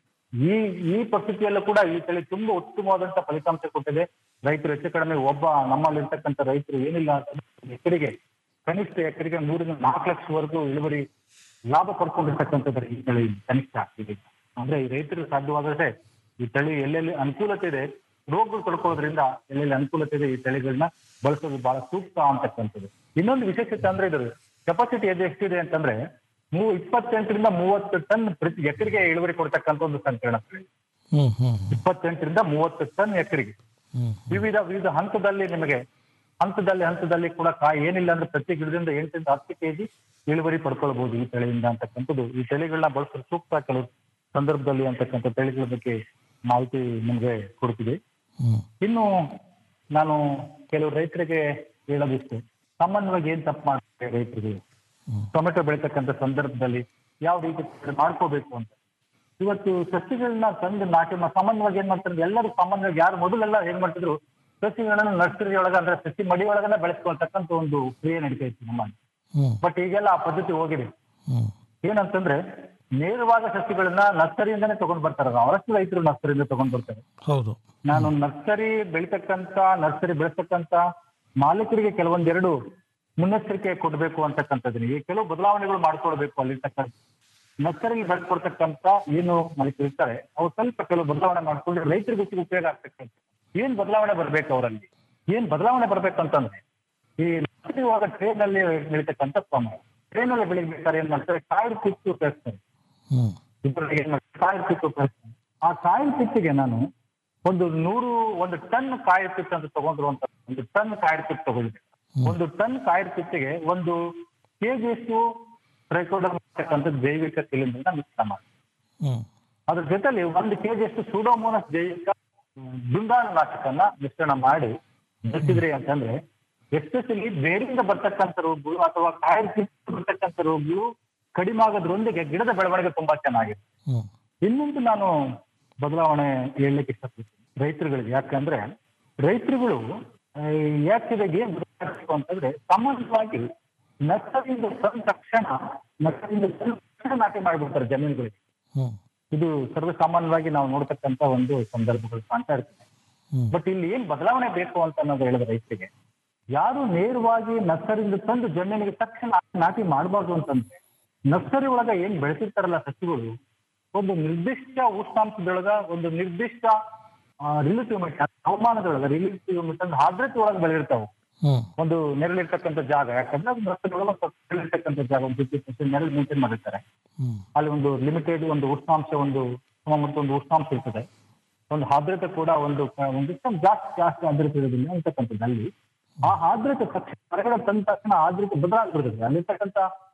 Speaker 11: ಈ ಈ ಪರಿಸ್ಥಿತಿಯಲ್ಲೂ ಕೂಡ ಈ ತಳಿ ತುಂಬಾ ಉತ್ತಮವಾದಂತ ಫಲಿತಾಂಶ ಕೊಟ್ಟಿದೆ ರೈತರು ಹೆಚ್ಚು ಕಡಿಮೆ ಒಬ್ಬ ನಮ್ಮಲ್ಲಿರ್ತಕ್ಕಂಥ ರೈತರು ಏನಿಲ್ಲ ಅಂತಂದ್ರೆ ಎಕರೆಗೆ ಕನಿಷ್ಠ ಎಕರೆಗೆ ಮೂರಿಂದ ನಾಲ್ಕು ಲಕ್ಷವರೆಗೂ ಇಳುವರಿ ಲಾಭ ಪಡ್ಕೊಂಡಿರ್ತಕ್ಕಂಥದ್ದು ಈ ತಳಿ ಕನಿಷ್ಠ ಆಗ್ತಿದೆ ಅಂದ್ರೆ ಈ ರೈತರು ಸಾಧ್ಯವಾದ್ರೆ ಈ ತಳಿ ಎಲ್ಲೆಲ್ಲಿ ಅನುಕೂಲತೆ ಇದೆ ರೋಗಗಳು ತಡ್ಕೊಳ್ಳೋದ್ರಿಂದ ಎಲ್ಲೆಲ್ಲಿ ಅನುಕೂಲತೆ ಇದೆ ಈ ತಳಿಗಳನ್ನ ಬಳಸೋದು ಬಹಳ ಸೂಕ್ತ ಅಂತಕ್ಕಂಥದ್ದು ಇನ್ನೊಂದು ವಿಶೇಷತೆ ಅಂದ್ರೆ ಇದ್ರ ಕೆಪಾಸಿಟಿ ಅದು ಎಷ್ಟಿದೆ ಅಂತಂದ್ರೆ ಮೂ ಇಪ್ಪತ್ತೆಂಟರಿಂದ ಮೂವತ್ತು ಟನ್ ಪ್ರತಿ ಎಕರೆಗೆ ಇಳುವರಿ ಕೊಡ್ತಕ್ಕಂಥ ಒಂದು ಸಂಕೀರ್ಣ ತಳಿ
Speaker 10: ಹ್ಮ್ ಹ್ಮ್
Speaker 11: ಇಪ್ಪತ್ತೆಂಟರಿಂದ ಮೂವತ್ತು ಟನ್ ಎಕರೆಗೆ
Speaker 10: ಹ್ಮ್
Speaker 11: ವಿವಿಧ ವಿವಿಧ ಹಂತದಲ್ಲಿ ನಿಮಗೆ ಹಂತದಲ್ಲಿ ಹಂತದಲ್ಲಿ ಕೂಡ ಕಾಯಿ ಏನಿಲ್ಲ ಅಂದ್ರೆ ಪ್ರತಿ ಗಿಡದಿಂದ ಎಂಟರಿಂದ ಹತ್ತು ಕೆಜಿ ಇಳುವರಿ ಪಡ್ಕೊಳ್ಬಹುದು ಈ ತಳಿಯಿಂದ ಅಂತಕ್ಕಂಥದ್ದು ಈ ತಳಿಗಳನ್ನ ಬಳಸಲು ಸೂಕ್ತ ಕೆಲವು ಸಂದರ್ಭದಲ್ಲಿ ಅಂತಕ್ಕಂಥ ತಳಿಗಳ ಬಗ್ಗೆ ಮಾಹಿತಿ ನಿಮಗೆ ಕೊಡ್ತೀವಿ
Speaker 10: ಹ್ಮ್
Speaker 11: ಇನ್ನು ನಾನು ಕೆಲವು ರೈತರಿಗೆ ಹೇಳೋದಿತ್ತು ಸಾಮಾನ್ಯವಾಗಿ ಏನ್ ತಪ್ಪು ಮಾಡ್ತಾರೆ ರೈತರಿಗೆ ಟೊಮೆಟೊ ಬೆಳೀತಕ್ಕಂಥ ಸಂದರ್ಭದಲ್ಲಿ ಯಾವ ರೀತಿ ಮಾಡ್ಕೋಬೇಕು ಅಂತ ಇವತ್ತು ಸಸಿಗಳನ್ನ ತಂದು ನಾಟಿ ಮಾ- ಸಾಮಾನ್ಯವಾಗಿ ಏನ್ ಮಾಡ್ತಾರೆ ಎಲ್ಲರೂ ಸಾಮಾನ್ಯವಾಗಿ ಯಾರು ಮೊದಲೆಲ್ಲ ಏನ್ ಮಾಡ್ತಿದ್ರು ಸಸಿಗಳನ್ನ ನರ್ಸರಿ ಒಳಗ ಅಂದ್ರೆ ಸಸಿ ಮಡಿ ಒಳಗನೆ ಬೆಳೆಸ್ಕೊಳ್ತಕ್ಕಂಥ ಒಂದು ಕ್ರಿಯೆ ನಡೀತಾ ಇತ್ತು ನಮ್ಮಲ್ಲಿ
Speaker 10: ಹ್ಮ್
Speaker 11: ಬಟ್ ಈಗೆಲ್ಲ ಆ ಪದ್ಧತಿ ಹೋಗಿದೆ
Speaker 10: ಹ್ಮ್
Speaker 11: ಏನಂತಂದ್ರೆ ನೇರವಾದ ಸಸಿಗಳನ್ನ ನರ್ಸರಿಯಿಂದಾನೇ ತಗೊಂಡ್ ಬರ್ತಾರೆ ಅವರಷ್ಟು ರೈತರು ನರ್ಸರಿಯಿಂದ ತಗೊಂಡ್ ಬರ್ತಾರೆ
Speaker 10: ಹೌದು
Speaker 11: ನಾನು ನರ್ಸರಿ ಬೆಳಿತಕ್ಕಂತ ನರ್ಸರಿ ಬೆಳೆಸ್ತಕ್ಕಂತ ಮಾಲೀಕರಿಗೆ ಕೆಲವೊಂದೆರಡು ಮುನ್ನೆಚ್ಚರಿಕೆ ಕೊಡಬೇಕು ಅಂತಕ್ಕಂಥದ್ದು ಈ ಕೆಲವು ಬದಲಾವಣೆಗಳು ಮಾಡ್ಕೊಳ್ಬೇಕು ಅಲ್ಲಿರ್ತಕ್ಕಂಥ ನರ್ಸರಿ ಬೆಳೆಸ್ಕೊಡ್ತಕ್ಕಂತ ಏನು ಮಾಲೀಕರು ಇರ್ತಾರೆ ಅವ್ರು ಸ್ವಲ್ಪ ಕೆಲವು ಬದಲಾವಣೆ ಮಾಡ್ಕೊಂಡು ರೈತರಿಗೆ ಹೆಚ್ಚಿಗೆ ಉಪಯೋಗ ಆಗ್ತಕ್ಕಂಥ ಏನ್ ಬದಲಾವಣೆ ಬರ್ಬೇಕು ಅವರಲ್ಲಿ ಏನ್ ಬದಲಾವಣೆ ಬರ್ಬೇಕಂತಂದ್ರೆ ಈ ನರ್ಸರಿ ಒಳಗ ಟ್ರೈನ್ ಅಲ್ಲಿ ಬೆಳಿತಕ್ಕಂಥ ಪ್ರಮಾಣ ಟ್ರೈನ್ ಅಲ್ಲಿ ಬೆಳಿಬೇಕಾದ್ರೆ ಏನ್ ಮಾಡ್ತಾರೆ ಕಾಯಿಲ್ ಕಿತ್ತು ಉಪಯೋಗಿಸ್ತಾರೆ
Speaker 10: ಹ್ಮ್
Speaker 11: ಇಬ್ಬರಿಗೆ ಏನ್ ಮಾಡ್ತಾರೆ ಕಾಯಿಲ್ ಕಿತ್ತು ಉಪಯೋಗಿಸ್ತಾರೆ ಆ ಕಾಯಿಲ್ ಕಿತ್ತಿಗೆ ನಾನು ಒಂದು ನೂರು ಒಂದು ಟನ್ ಕಾಯಿಲ್ ಕಿತ್ತು ಅಂತ ತಗೊಂಡಿರುವಂತ ಒಂದು ಟನ್ ಕಾಯಿಲ್ ಕಿತ್ತು ತಗೊಂಡಿದ್ದೆ ಒಂದು ಟನ್ ಕಾಯಿಲ್ ಕಿತ್ತಿಗೆ ಒಂದು ಕೆಜಿಯಷ್ಟು ಟ್ರೈಕೋಡರ್ ಮಾಡ್ತಕ್ಕಂಥ ಜೈವಿಕ ಶಿಲೀಂಧ್ರನ ಮಿಶ್ರ ಮಾಡಿ
Speaker 10: ಹ್ಮ್
Speaker 11: ಅದ್ರ ಜೊತೆಲಿ ಒಂದು ಕೆಜಿಯಷ್ಟು ಸೂಡೋಮೋನಸ್ ಜೈವಿಕ ದುಂಡಾಣು ನಾಶಕನ್ನ ಮಿಶ್ರಣ ಮಾಡಿ ಬೆಳೆಸಿದ್ರಿ ಅಂತಂದ್ರೆ ಎಸ್ಪೆಷಲಿ ಬೇರಿಂದ ಬರ್ತಕ್ಕಂಥ ರೋಗಗಳು ಅಥವಾ ಕಾಯಿಲ್ ಕಿತ್ತು ಬರ್ತಕ್ಕಂಥ ರೋಗಗಳು ಕಡಿಮೆ ಆಗೋದ್ರೊಂದಿಗೆ ಗಿಡದ ಬೆಳವಣಿಗೆ ತುಂಬಾ ಚೆನ್ನಾಗಿದೆ
Speaker 10: ಹ್ಮ್
Speaker 11: ಇನ್ನೊಂದು ನಾನು ಬದಲಾವಣೆ ಹೇಳಲಿಕ್ಕೆ ಇಷ್ಟಪಡ್ತೀನಿ ರೈತರುಗಳಿಗೆ ಯಾಕಂದ್ರೆ ರೈತರುಗಳು ಆ, ಯಾಕಿದೆ ಏನ್ ಬದಲಾಯಿಸಬೇಕು ಅಂತಂದ್ರೆ ಸಾಮಾನ್ಯವಾಗಿ ನರ್ಸರಿಯಿಂದ ತಂದ ತಕ್ಷಣ ನರ್ಸರಿಯಿಂದ ತಂದ ತಕ್ಷಣ ನಾಟಿ ಮಾಡಿಬಿಡ್ತಾರೆ ಜಮೀನುಗಳಿಗೆ
Speaker 10: ಹ್ಮ್
Speaker 11: ಇದು ಸರ್ವಸಾಮಾನ್ಯವಾಗಿ ನಾವು ನೋಡ್ತಕ್ಕಂತ ಒಂದು ಸಂದರ್ಭಗಳು ಕಾಣ್ತಾ ಇರ್ತದೆ
Speaker 10: ಹ್ಮ್
Speaker 11: ಬಟ್ ಇಲ್ಲಿ ಏನ್ ಬದಲಾವಣೆ ಬೇಕು ಅಂತ ಅನ್ನೋದು ಹೇಳಿದ ರೈತರಿಗೆ ಯಾರು ನೇರವಾಗಿ ನರ್ಸರಿಯಿಂದ ತಂದು ಜಮೀನಿಗೆ ತಕ್ಷಣ ನಾಟಿ ಮಾಡಬಾರ್ದು ಅಂತಂದ್ರೆ ನರ್ಸರಿ ಒಳಗ ಏನ್ ಬೆಳೆಸಿರ್ತಾರಲ್ಲ ಸಸಿಗಳು ಒಂದು ನಿರ್ದಿಷ್ಟ ಉಷ್ಣಾಂಶದೊಳಗ ಒಂದು ನಿರ್ದಿಷ್ಟ ರಿಲೇಟಿವ್ ಮಿಟ್ ಹವಾಮಾನದೊಳಗ ರಿಲೇಟಿವ್ ಮಿಟ್ ಅಂದ್ರೆ ಆರ್ದ್ರತೆ ಒಳಗೆ ಬೆಳೆದಿರ್ತಾವೆ
Speaker 10: ಹ್ಮ್
Speaker 11: ಒಂದು ನೆರಳಿರ್ತಕ್ಕಂಥ ಜಾಗ ಯಾಕಂದ್ರೆ ಅದು ನರ್ಸರಿ ಒಳಗೆ ಒಂದು ಸ್ವಲ್ಪ ನೆರಳಿರ್ತಕ್ಕಂಥ ಜಾಗ ಒಂದು ಫಿಫ್ಟಿ ಪರ್ಸೆಂಟ್ ನೆರಳು ಮೇಂಟೈನ್ ಮಾಡಿರ್ತಾರೆ
Speaker 10: ಹ್ಮ್
Speaker 11: ಅಲ್ಲಿ ಒಂದು ಲಿಮಿಟೆಡ್ ಒಂದು ಉಷ್ಣಾಂಶ ಒಂದು ಸಮ ಮತ್ತು ಒಂದು ಉಷ್ಣಾಂಶ ಇರ್ತದೆ ಒಂದು ಆರ್ದ್ರತೆ ಕೂಡ ಒಂದು ಕ- ಒಂದಿಷ್ಟು ಜಾಸ್ತಿ ಜಾಸ್ತಿ ಆರ್ದ್ರತೆ ಇರೋದಿಲ್ಲ ಅಂತಕ್ಕಂಥದ್ದು ಅಲ್ಲಿ ಆ ಆರ್ದ್ರತೆ ತಕ್ಷಣ ಹೊರಗಡೆ ತಂದ ತಕ್ಷಣ ಆರ್ದ್ರತೆ ಬದಲಾಗ್ಬಿಡ್ತದೆ ಅಲ್ಲಿರ್ತಕ್ಕಂಥ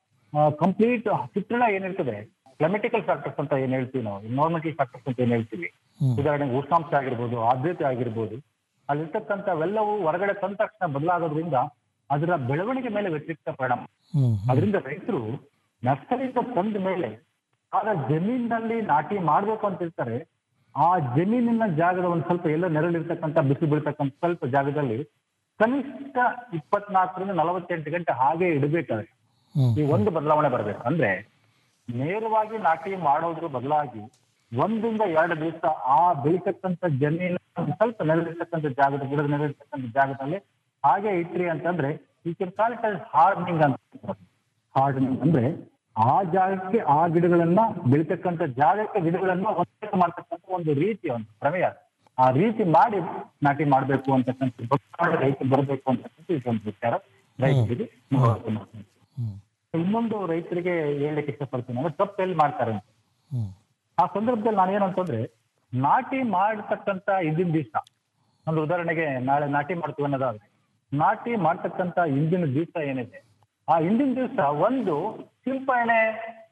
Speaker 11: ಕಂಪ್ಲೀಟ್ ಚಿತ್ರಣ ಏನಿರ್ತದೆ ಕ್ಲಮೆಟಿಕಲ್ ಫ್ಯಾಕ್ಟರ್ಸ್ ಅಂತ ಏನ್ ಹೇಳ್ತೀವಿ ನಾವು ಎನ್ವೈರನ್ಮೆಂಟಲ್ ಫ್ಯಾಕ್ಟರ್ಸ್ ಅಂತ ಏನ್ ಹೇಳ್ತೀವಿ
Speaker 10: ಹ್ಮ್.
Speaker 11: ಉದಾಹರಣೆಗೆ ಉಷ್ಣಾಂಶ ಆಗಿರ್ಬೋದು ಆರ್ದ್ರತೆ ಆಗಿರ್ಬೋದು ಅಲ್ಲಿರ್ತಕ್ಕಂಥವೆಲ್ಲವೂ ಹೊರಗಡೆ ತಂದ ತಕ್ಷಣ ಬದಲಾಗೋದ್ರಿಂದ ಅದರ ಬೆಳವಣಿಗೆ ಮೇಲೆ ವ್ಯತಿರಿಕ್ತ ಪರಿಣಾಮ
Speaker 10: ಹ್ಮ್
Speaker 11: ಅದರಿಂದ ರೈತರು ನರ್ಸರಿಯಿಂದ ತಂದ ಮೇಲೆ ಆಗ ಜಮೀನಿನಲ್ಲಿ ನಾಟಿ ಮಾಡ್ಬೇಕು ಅಂತ ಇರ್ತಾರೆ ಆ ಜಮೀನಿನ ಜಾಗದ ಒಂದ್ ಸ್ವಲ್ಪ ಎಲ್ಲ ನೆರಳಿರ್ತಕ್ಕಂಥ ಬಿಸಿ ಬೀಳ್ತಕ್ಕಂಥ ಸ್ವಲ್ಪ ಜಾಗದಲ್ಲಿ ಕನಿಷ್ಠ ಇಪ್ಪತ್ನಾಲ್ಕರಿಂದ ನಲವತ್ತೆಂಟು ಗಂಟೆ ಹಾಗೆ ಇಡಬೇಕಾದ್ರೆ
Speaker 10: ಹ್ಮ್
Speaker 11: ಈ ಒಂದು ಬದಲಾವಣೆ ಬರ್ಬೇಕು ಅಂದ್ರೆ ನೇರವಾಗಿ ನಾಟಿ ಮಾಡೋದ್ರ ಬದಲಾಗಿ ಒಂದಿಂದ ಎರಡು ದಿವಸ ಆ ಬೆಳಿತಕ್ಕಂಥ ಜಮೀನು ಒಂದ್ ಸ್ವಲ್ಪ ನೆರಳಿರ್ತಕ್ಕಂಥ ಜಾಗದ ಗಿಡದ ನೆರಳಿರ್ತಕ್ಕಂಥ ಜಾಗದಲ್ಲಿ ಹಾಗೆ ಇಟ್ರಿ ಅಂತಂದ್ರೆ ಈ ಕೆನ್ ಕಾಲ್ ಇಟ್ ಹಾರ್ಡನಿಂಗ್ ಅಂತ ಹಾರ್ಡನಿಂಗ್ ಅಂದ್ರೆ ಆ ಜಾಗಕ್ಕೆ ಆ ಗಿಡಗಳನ್ನ ಬೆಳಿತಕ್ಕಂಥ ಜಾಗಕ್ಕೆ ಗಿಡಗಳನ್ನ ಹೊಂದಾಣಿಕೆ ಮಾಡ್ತಕ್ಕಂಥ ಒಂದು ರೀತಿ ಒಂದು ಪ್ರಮೇಯ ಆ ರೀತಿ ಮಾಡಿ ನಾಟಿ ಮಾಡ್ಬೇಕು ಅಂತಕ್ಕಂಥ ಬದಲಾವಣೆ ರೈತರು ಬರಬೇಕು ಅಂತಕ್ಕಂಥ ಇದೊಂದು ವಿಚಾರ ರೈತರಿಗೆ ಮನವರಿಕೆ ಮಾಡ್ತೀನಿ.
Speaker 10: ಹ್ಮ್
Speaker 11: ಇನ್ನೊಂದು ರೈತರಿಗೆ ಹೇಳಲಿಕ್ಕೆ ಇಷ್ಟಪಡ್ತೀನಿ ಅಂದ್ರೆ ತಪ್ಪು ಎಲ್ಲಿ ಮಾಡ್ತಾರೆ ಅಂತ
Speaker 10: ಹ್ಮ್
Speaker 11: ಆ ಸಂದರ್ಭದಲ್ಲಿ ನಾನು ಏನಂತಂದ್ರೆ ನಾಟಿ ಮಾಡತಕ್ಕಂತ ಹಿಂದಿನ ದಿವಸ ಒಂದು ಉದಾಹರಣೆಗೆ ನಾಳೆ ನಾಟಿ ಮಾಡ್ತೀವಿ ಅನ್ನೋದಾದ್ರೆ ನಾಟಿ ಮಾಡ್ತಕ್ಕಂತ ಹಿಂದಿನ ದಿವಸ ಏನಿದೆ ಆ ಹಿಂದಿನ ದಿವಸ ಒಂದು ಸಿಂಪರಣೆ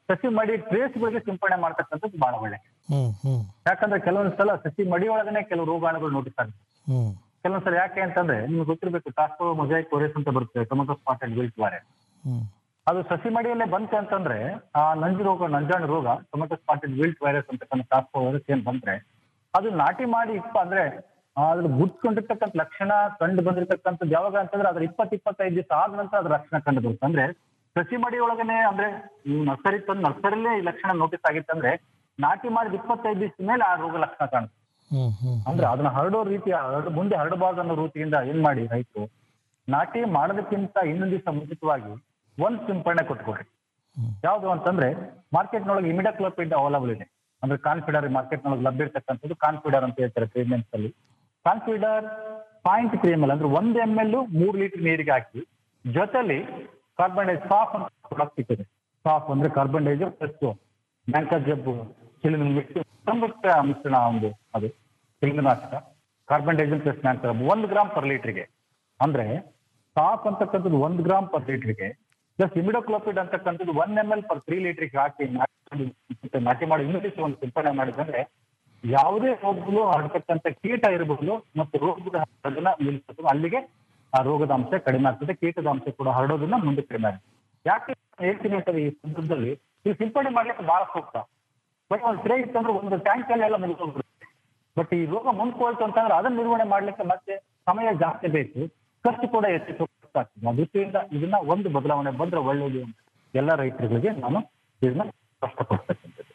Speaker 11: ಸಸಿ ಮಡಿ ಟ್ರೇಸ್ಗಳಿಗೆ ಸಿಂಪಡಣೆ ಮಾಡ್ತಕ್ಕಂಥದ್ದು ಬಹಳ ಒಳ್ಳೆ
Speaker 10: ಹ್ಮ್ ಹ್ಮ್
Speaker 11: ಯಾಕಂದ್ರೆ ಕೆಲವೊಂದ್ ಸಲ ಸಸಿ ಮಡಿ ಒಳಗನೆ ಕೆಲವು ರೋಗಾಣುಗಳು ನೋಟಿಸ್ ಆಗುತ್ತೆ
Speaker 10: ಹ್ಮ್
Speaker 11: ಕೆಲವೊಂದ್ಸಲ ಯಾಕೆ ಅಂತಂದ್ರೆ ನಿಮ್ಗೆ ಗೊತ್ತಿರ್ಬೇಕು ಟಾಸ್ಕೋ ಮೊಸೈಕ್ ಕೊರೇಸ್ ಅಂತ ಬರುತ್ತೆ ಟೊಮೊಟೊ ಸ್ಪಾಟೆಡ್ ವಿಲ್ಟ್ ವಾರೆ
Speaker 10: ಹ್ಮ್
Speaker 11: ಅದು ಸಸಿ ಮಡಿಯಲ್ಲೇ ಬಂತು ಅಂತಂದ್ರೆ ಆ ನಂಜು ರೋಗ ನಂಜಾಣು ರೋಗ ಟೊಮೆಟೊ ಸ್ಪಾಟೆಡ್ ವಿಲ್ಟ್ ವೈರಸ್ ಅಂತಕ್ಕಂಥ ಟಾಸ್ಕೋ ವೈರಸ್ ಏನ್ ಬಂದ್ರೆ ಅದು ನಾಟಿ ಮಾಡಿ ಇಪ್ಪ ಅಂದ್ರೆ ಆ, ಅದ್ರ ಗುಡ್ಕೊಂಡಿರ್ತಕ್ಕಂಥ ಲಕ್ಷಣ ಕಂಡು ಬಂದಿರತಕ್ಕಂಥದ್ದು ಯಾವಾಗ ಅಂತಂದ್ರೆ ಅದ್ರ ಇಪ್ಪತ್ ಇಪ್ಪತ್ತೈದು ದಿವಸ ಆದ ನಂತರ ಅದ್ರ ಲಕ್ಷಣ ಕಂಡು ಬರುತ್ತೆ ಅಂದ್ರೆ ಸಸಿ ಮಡಿ ಒಳಗನೆ ಅಂದ್ರೆ ನೀವು ನರ್ಸರಿ ತಂದು ನರ್ಸರಿಲೇ ಈ ಲಕ್ಷಣ ನೋಟಿಸ್ ಆಗಿತ್ತಂದ್ರೆ ನಾಟಿ ಮಾಡಿದ ಇಪ್ಪತ್ತೈದು ದಿವಸದ ಮೇಲೆ ಆ ರೋಗ ಲಕ್ಷಣ ಕಾಣುತ್ತೆ
Speaker 10: ಹ್ಮ್ ಹ್ಮ್
Speaker 11: ಅಂದ್ರೆ ಅದನ್ನ ಹರಡೋ ರೀತಿಯ ಹರಡ್- ಮುಂದೆ ಹರಡಬಾರ್ದು ಅನ್ನೋ ರೀತಿಯಿಂದ ಏನ್ ಮಾಡಿ ರೈತರು ನಾಟಿ ಮಾಡೋದಕ್ಕಿಂತ ಇನ್ನೊಂದು ದಿವಸ ಮುಂಚಿತವಾಗಿ ಒಂದ್ ಸಿಂಪಡಣೆ ಕೊಟ್ಕೊಡ್ರಿ ಯಾವ್ದು ಅಂತಂದ್ರೆ ಮಾರ್ಕೆಟ್ನೊಳಗೆ ಇಮಿಡಾಕ್ಲೋಪಿಡ್ ಅವೈಲಬಲ್ ಇದೆ ಅಂದ್ರೆ ಕಾನ್ಫಿಡರ್ ಮಾರ್ಕೆಟ್ನೊಳಗೆ ಲಭ್ಯ ಇರ್ತಕ್ಕಂಥದ್ದು ಕಾನ್ಫಿಡರ್ ಅಂತ ಹೇಳ್ತಾರೆ ಟ್ರೀಟ್ಮೆಂಟ್ಸ್ ಅಲ್ಲಿ Confidor point three M L ಅಂದ್ರೆ ಒಂದ್ ಎಮ್ ಎಲ್ ಮೂರ್ ಲೀಟರ್ ನೀರಿಗೆ ಹಾಕಿ ಜೊತೆಲಿ ಕಾರ್ಬನ್ ಡೈ ಸಾಫ್ ಅಂತ ಪ್ರಾಡಕ್ಟ್ ಸಿಗ್ತದೆ ಸಾಫ್ ಅಂದ್ರೆ carbendazim plus mancozeb ಚಿಲಿನ ಮಿಕ್ಸ್ ಸಂಯುಕ್ತ ಮಿಶ್ರಣ ಒಂದು ಅದು ಶಿಲೀಂಧ್ರನಾಶಕ ಕಾರ್ಬನ್ ಡೈಜನ್ ಪ್ಲಸ್ ಬ್ಯಾಂಕ ಒಂದು ಗ್ರಾಮ್ ಪರ್ ಲೀಟರ್ಗೆ ಅಂದ್ರೆ ಸಾಫ್ ಅಂತಕ್ಕಂಥದ್ದು ಒಂದು ಗ್ರಾಮ್ ಪರ್ ಲೀಟರ್ಗೆ ಪ್ಲಸ್ ಇಮಿಡೋಕ್ಲೋಪಿಡ್ ಅಂತಕ್ಕಂಥದ್ದು one M L per three ಲೀಟರ್ಗೆ ಹಾಕಿ ನಾಟಿ ಮಾಡಿ- ನಾಟಿ ಮಾಡಿ ಇನ್ನೂ ದಿವಸ ಒಂದು ಸಿಂಪಡಣೆ ಮಾಡಿದ್ರೆ ಯಾವುದೇ ರೋಗಗಳು ಹರಡ್ತಕ್ಕಂಥ ಕೀಟ ಇರಬಹುದು ಮತ್ತು ರೋಗದ ಹರಡೋದನ್ನ ನಿಲ್ಲಿಸೋದು ಅಲ್ಲಿಗೆ ಆ ರೋಗದ ಅಂಶ ಕಡಿಮೆ ಆಗ್ತದೆ ಕೀಟದ ಅಂಶ ಕೂಡ ಹರಡೋದನ್ನ ಮುಂದೆ ಕಡಿಮೆ ಆಗುತ್ತೆ ಯಾಕೆ ನಾನ್ ಹೇಳ್ತೀನಿ ಅಂತಂದ್ರೆ ಈ ಸಂದರ್ಭದಲ್ಲಿ ಈ ಸಿಂಪಡಣೆ ಮಾಡ್ಲಿಕ್ಕೆ ಬಹಳ ಸೂಕ್ತ ಬಟ್ ಒಂದು ಸ್ಪ್ರೇ ಇತ್ತಂದ್ರೆ ಒಂದು ಟ್ಯಾಂಕ್ ಅಲ್ಲಿ ಎಲ್ಲ ಮುಗಿದೋಗ್ಬಿಡುತ್ತೆ ಬಟ್ ಈ ರೋಗ ಮುಂದ್ಕೊಳ್ತು ಅಂತಂದ್ರೆ ಅದನ್ನ ನಿರ್ವಹಣೆ ಮಾಡ್ಲಿಕ್ಕೆ ಮತ್ತೆ ಸಮಯ ಜಾಸ್ತಿ ಬೇಕು ಖರ್ಚು ಕೂಡ ಹೆಚ್ಚು ಆಗ್ತದೆ ಆ ದೃಷ್ಟಿಯಿಂದ ಇದನ್ನ ಒಂದು ಬದಲಾವಣೆ ಬಂದ್ರೆ ಒಳ್ಳೇದು ಅಂತ ಎಲ್ಲ ರೈತರುಗಳಿಗೆ ನಾನು ಇದನ್ನ ಸ್ಪಷ್ಟಪಡಿಸ್ತಕ್ಕಂಥದ್ದು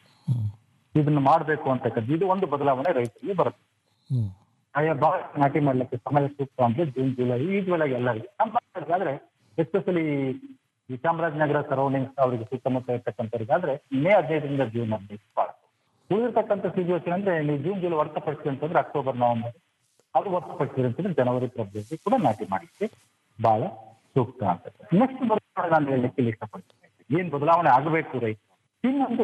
Speaker 11: ಇದನ್ನ ಮಾಡಬೇಕು ಅಂತಕ್ಕಂಥದ್ದು ಇದು ಒಂದು ಬದಲಾವಣೆ ರೈತರಿಗೆ ಬರುತ್ತೆ
Speaker 10: ಹ್ಮ್
Speaker 11: ಆಯಾ ಭಾಗ ನಾಟಿ ಮಾಡ್ಲಿಕ್ಕೆ ಸಮಯ ಸೂಕ್ತ ಅಂದ್ರೆ ಜೂನ್ ಜುಲೈ ಈ ವೇಳೆಗೆ ಎಲ್ಲರಿಗೆ ಆದ್ರೆ ಎಸ್ಪೆಷಲಿ ಈ ಚಾಮರಾಜನಗರ ಸರೌಂಡಿಂಗ್ಸ್ ಅವರಿಗೆ ಸುತ್ತಮುತ್ತ ಇರ್ತಕ್ಕಂಥವ್ರಿಗಾದ್ರೆ ಮೇ ಹದಿನೈದರಿಂದ ಜೂನ್ ಹದಿನೈದು ಪಾರ್ಟ್ ಉಳಿದಿರ್ತಕ್ಕಂಥ ಸಿಚುವೇಶನ್ ಅಂದ್ರೆ ನೀವು ಜೂನ್ ಜುಲೈ ಹೊರತುಪಡಿಸಿ ಅಂತಂದ್ರೆ ಅಕ್ಟೋಬರ್ ನವೆಂಬರ್ ಅದು ಹೊರತುಪಡಿಸಿ ಅಂತಂದ್ರೆ ಜನವರಿ ಫೆಬ್ರವರಿ ಕೂಡ ನಾಟಿ ಮಾಡಲಿಕ್ಕೆ ಬಹಳ ಸೂಕ್ತ ಅಂತ ನೆಕ್ಸ್ಟ್ ಬದಲಾವಣೆ ನಾನು ಹೇಳಲಿಕ್ಕೆ ಇಲ್ಲಿ ಇಷ್ಟಪಡ್ತೀನಿ ಏನ್ ಬದಲಾವಣೆ ಆಗಬೇಕು ರೈತ ಇನ್ನೊಂದು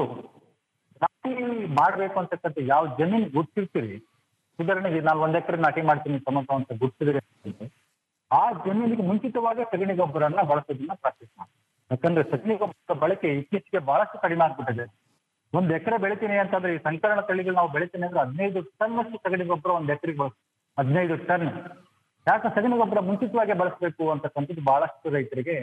Speaker 11: ನಾಟಿ ಮಾಡ್ಬೇಕು ಅಂತಕ್ಕಂಥ ಯಾವ ಜಮೀನು ಗೊತ್ತಿರ್ತೀರಿ ಉದಾಹರಣೆಗೆ ನಾನು ಒಂದ್ ಎಕರೆ ನಾಟಿ ಮಾಡ್ತೀನಿ ಟೊಮೊಟೊ ಅಂತ ಗುರ್ತಿದ್ರೆ ಆ ಜಮೀನಿಗೆ ಮುಂಚಿತವಾಗಿ ಸಗಣಿ ಗೊಬ್ಬರನ್ನ ಬಳಸೋದನ್ನ ಪ್ರಾಕ್ಟೀಸ್ ಮಾಡಿ ಯಾಕಂದ್ರೆ ಸಗಣಿ ಗೊಬ್ಬರ ಬಳಕೆ ಇತ್ತೀಚೆಗೆ ಬಹಳಷ್ಟು ಕಡಿಮೆ ಆಗ್ಬಿಟ್ಟಿದೆ ಒಂದ್ ಎಕರೆ ಬೆಳಿತೀನಿ ಅಂತಂದ್ರೆ ಈ ಸಂಕರಣ ತಳಿಗಳು ನಾವು ಬೆಳಿತೀನಿ ಅಂದ್ರೆ ಹದಿನೈದು ಟನ್ ಅಷ್ಟು ಸಗಣಿ ಗೊಬ್ಬರ ಒಂದ್ ಎಕರೆಗೆ ಬಳಸ್ ಹದಿನೈದು ಟನ್ ಯಾಕೆ ಸಗಣಿ ಗೊಬ್ಬರ ಮುಂಚಿತವಾಗಿ ಬಳಸಬೇಕು ಅಂತಕ್ಕಂಥದ್ದು ಬಹಳಷ್ಟು ರೈತರಿಗೆ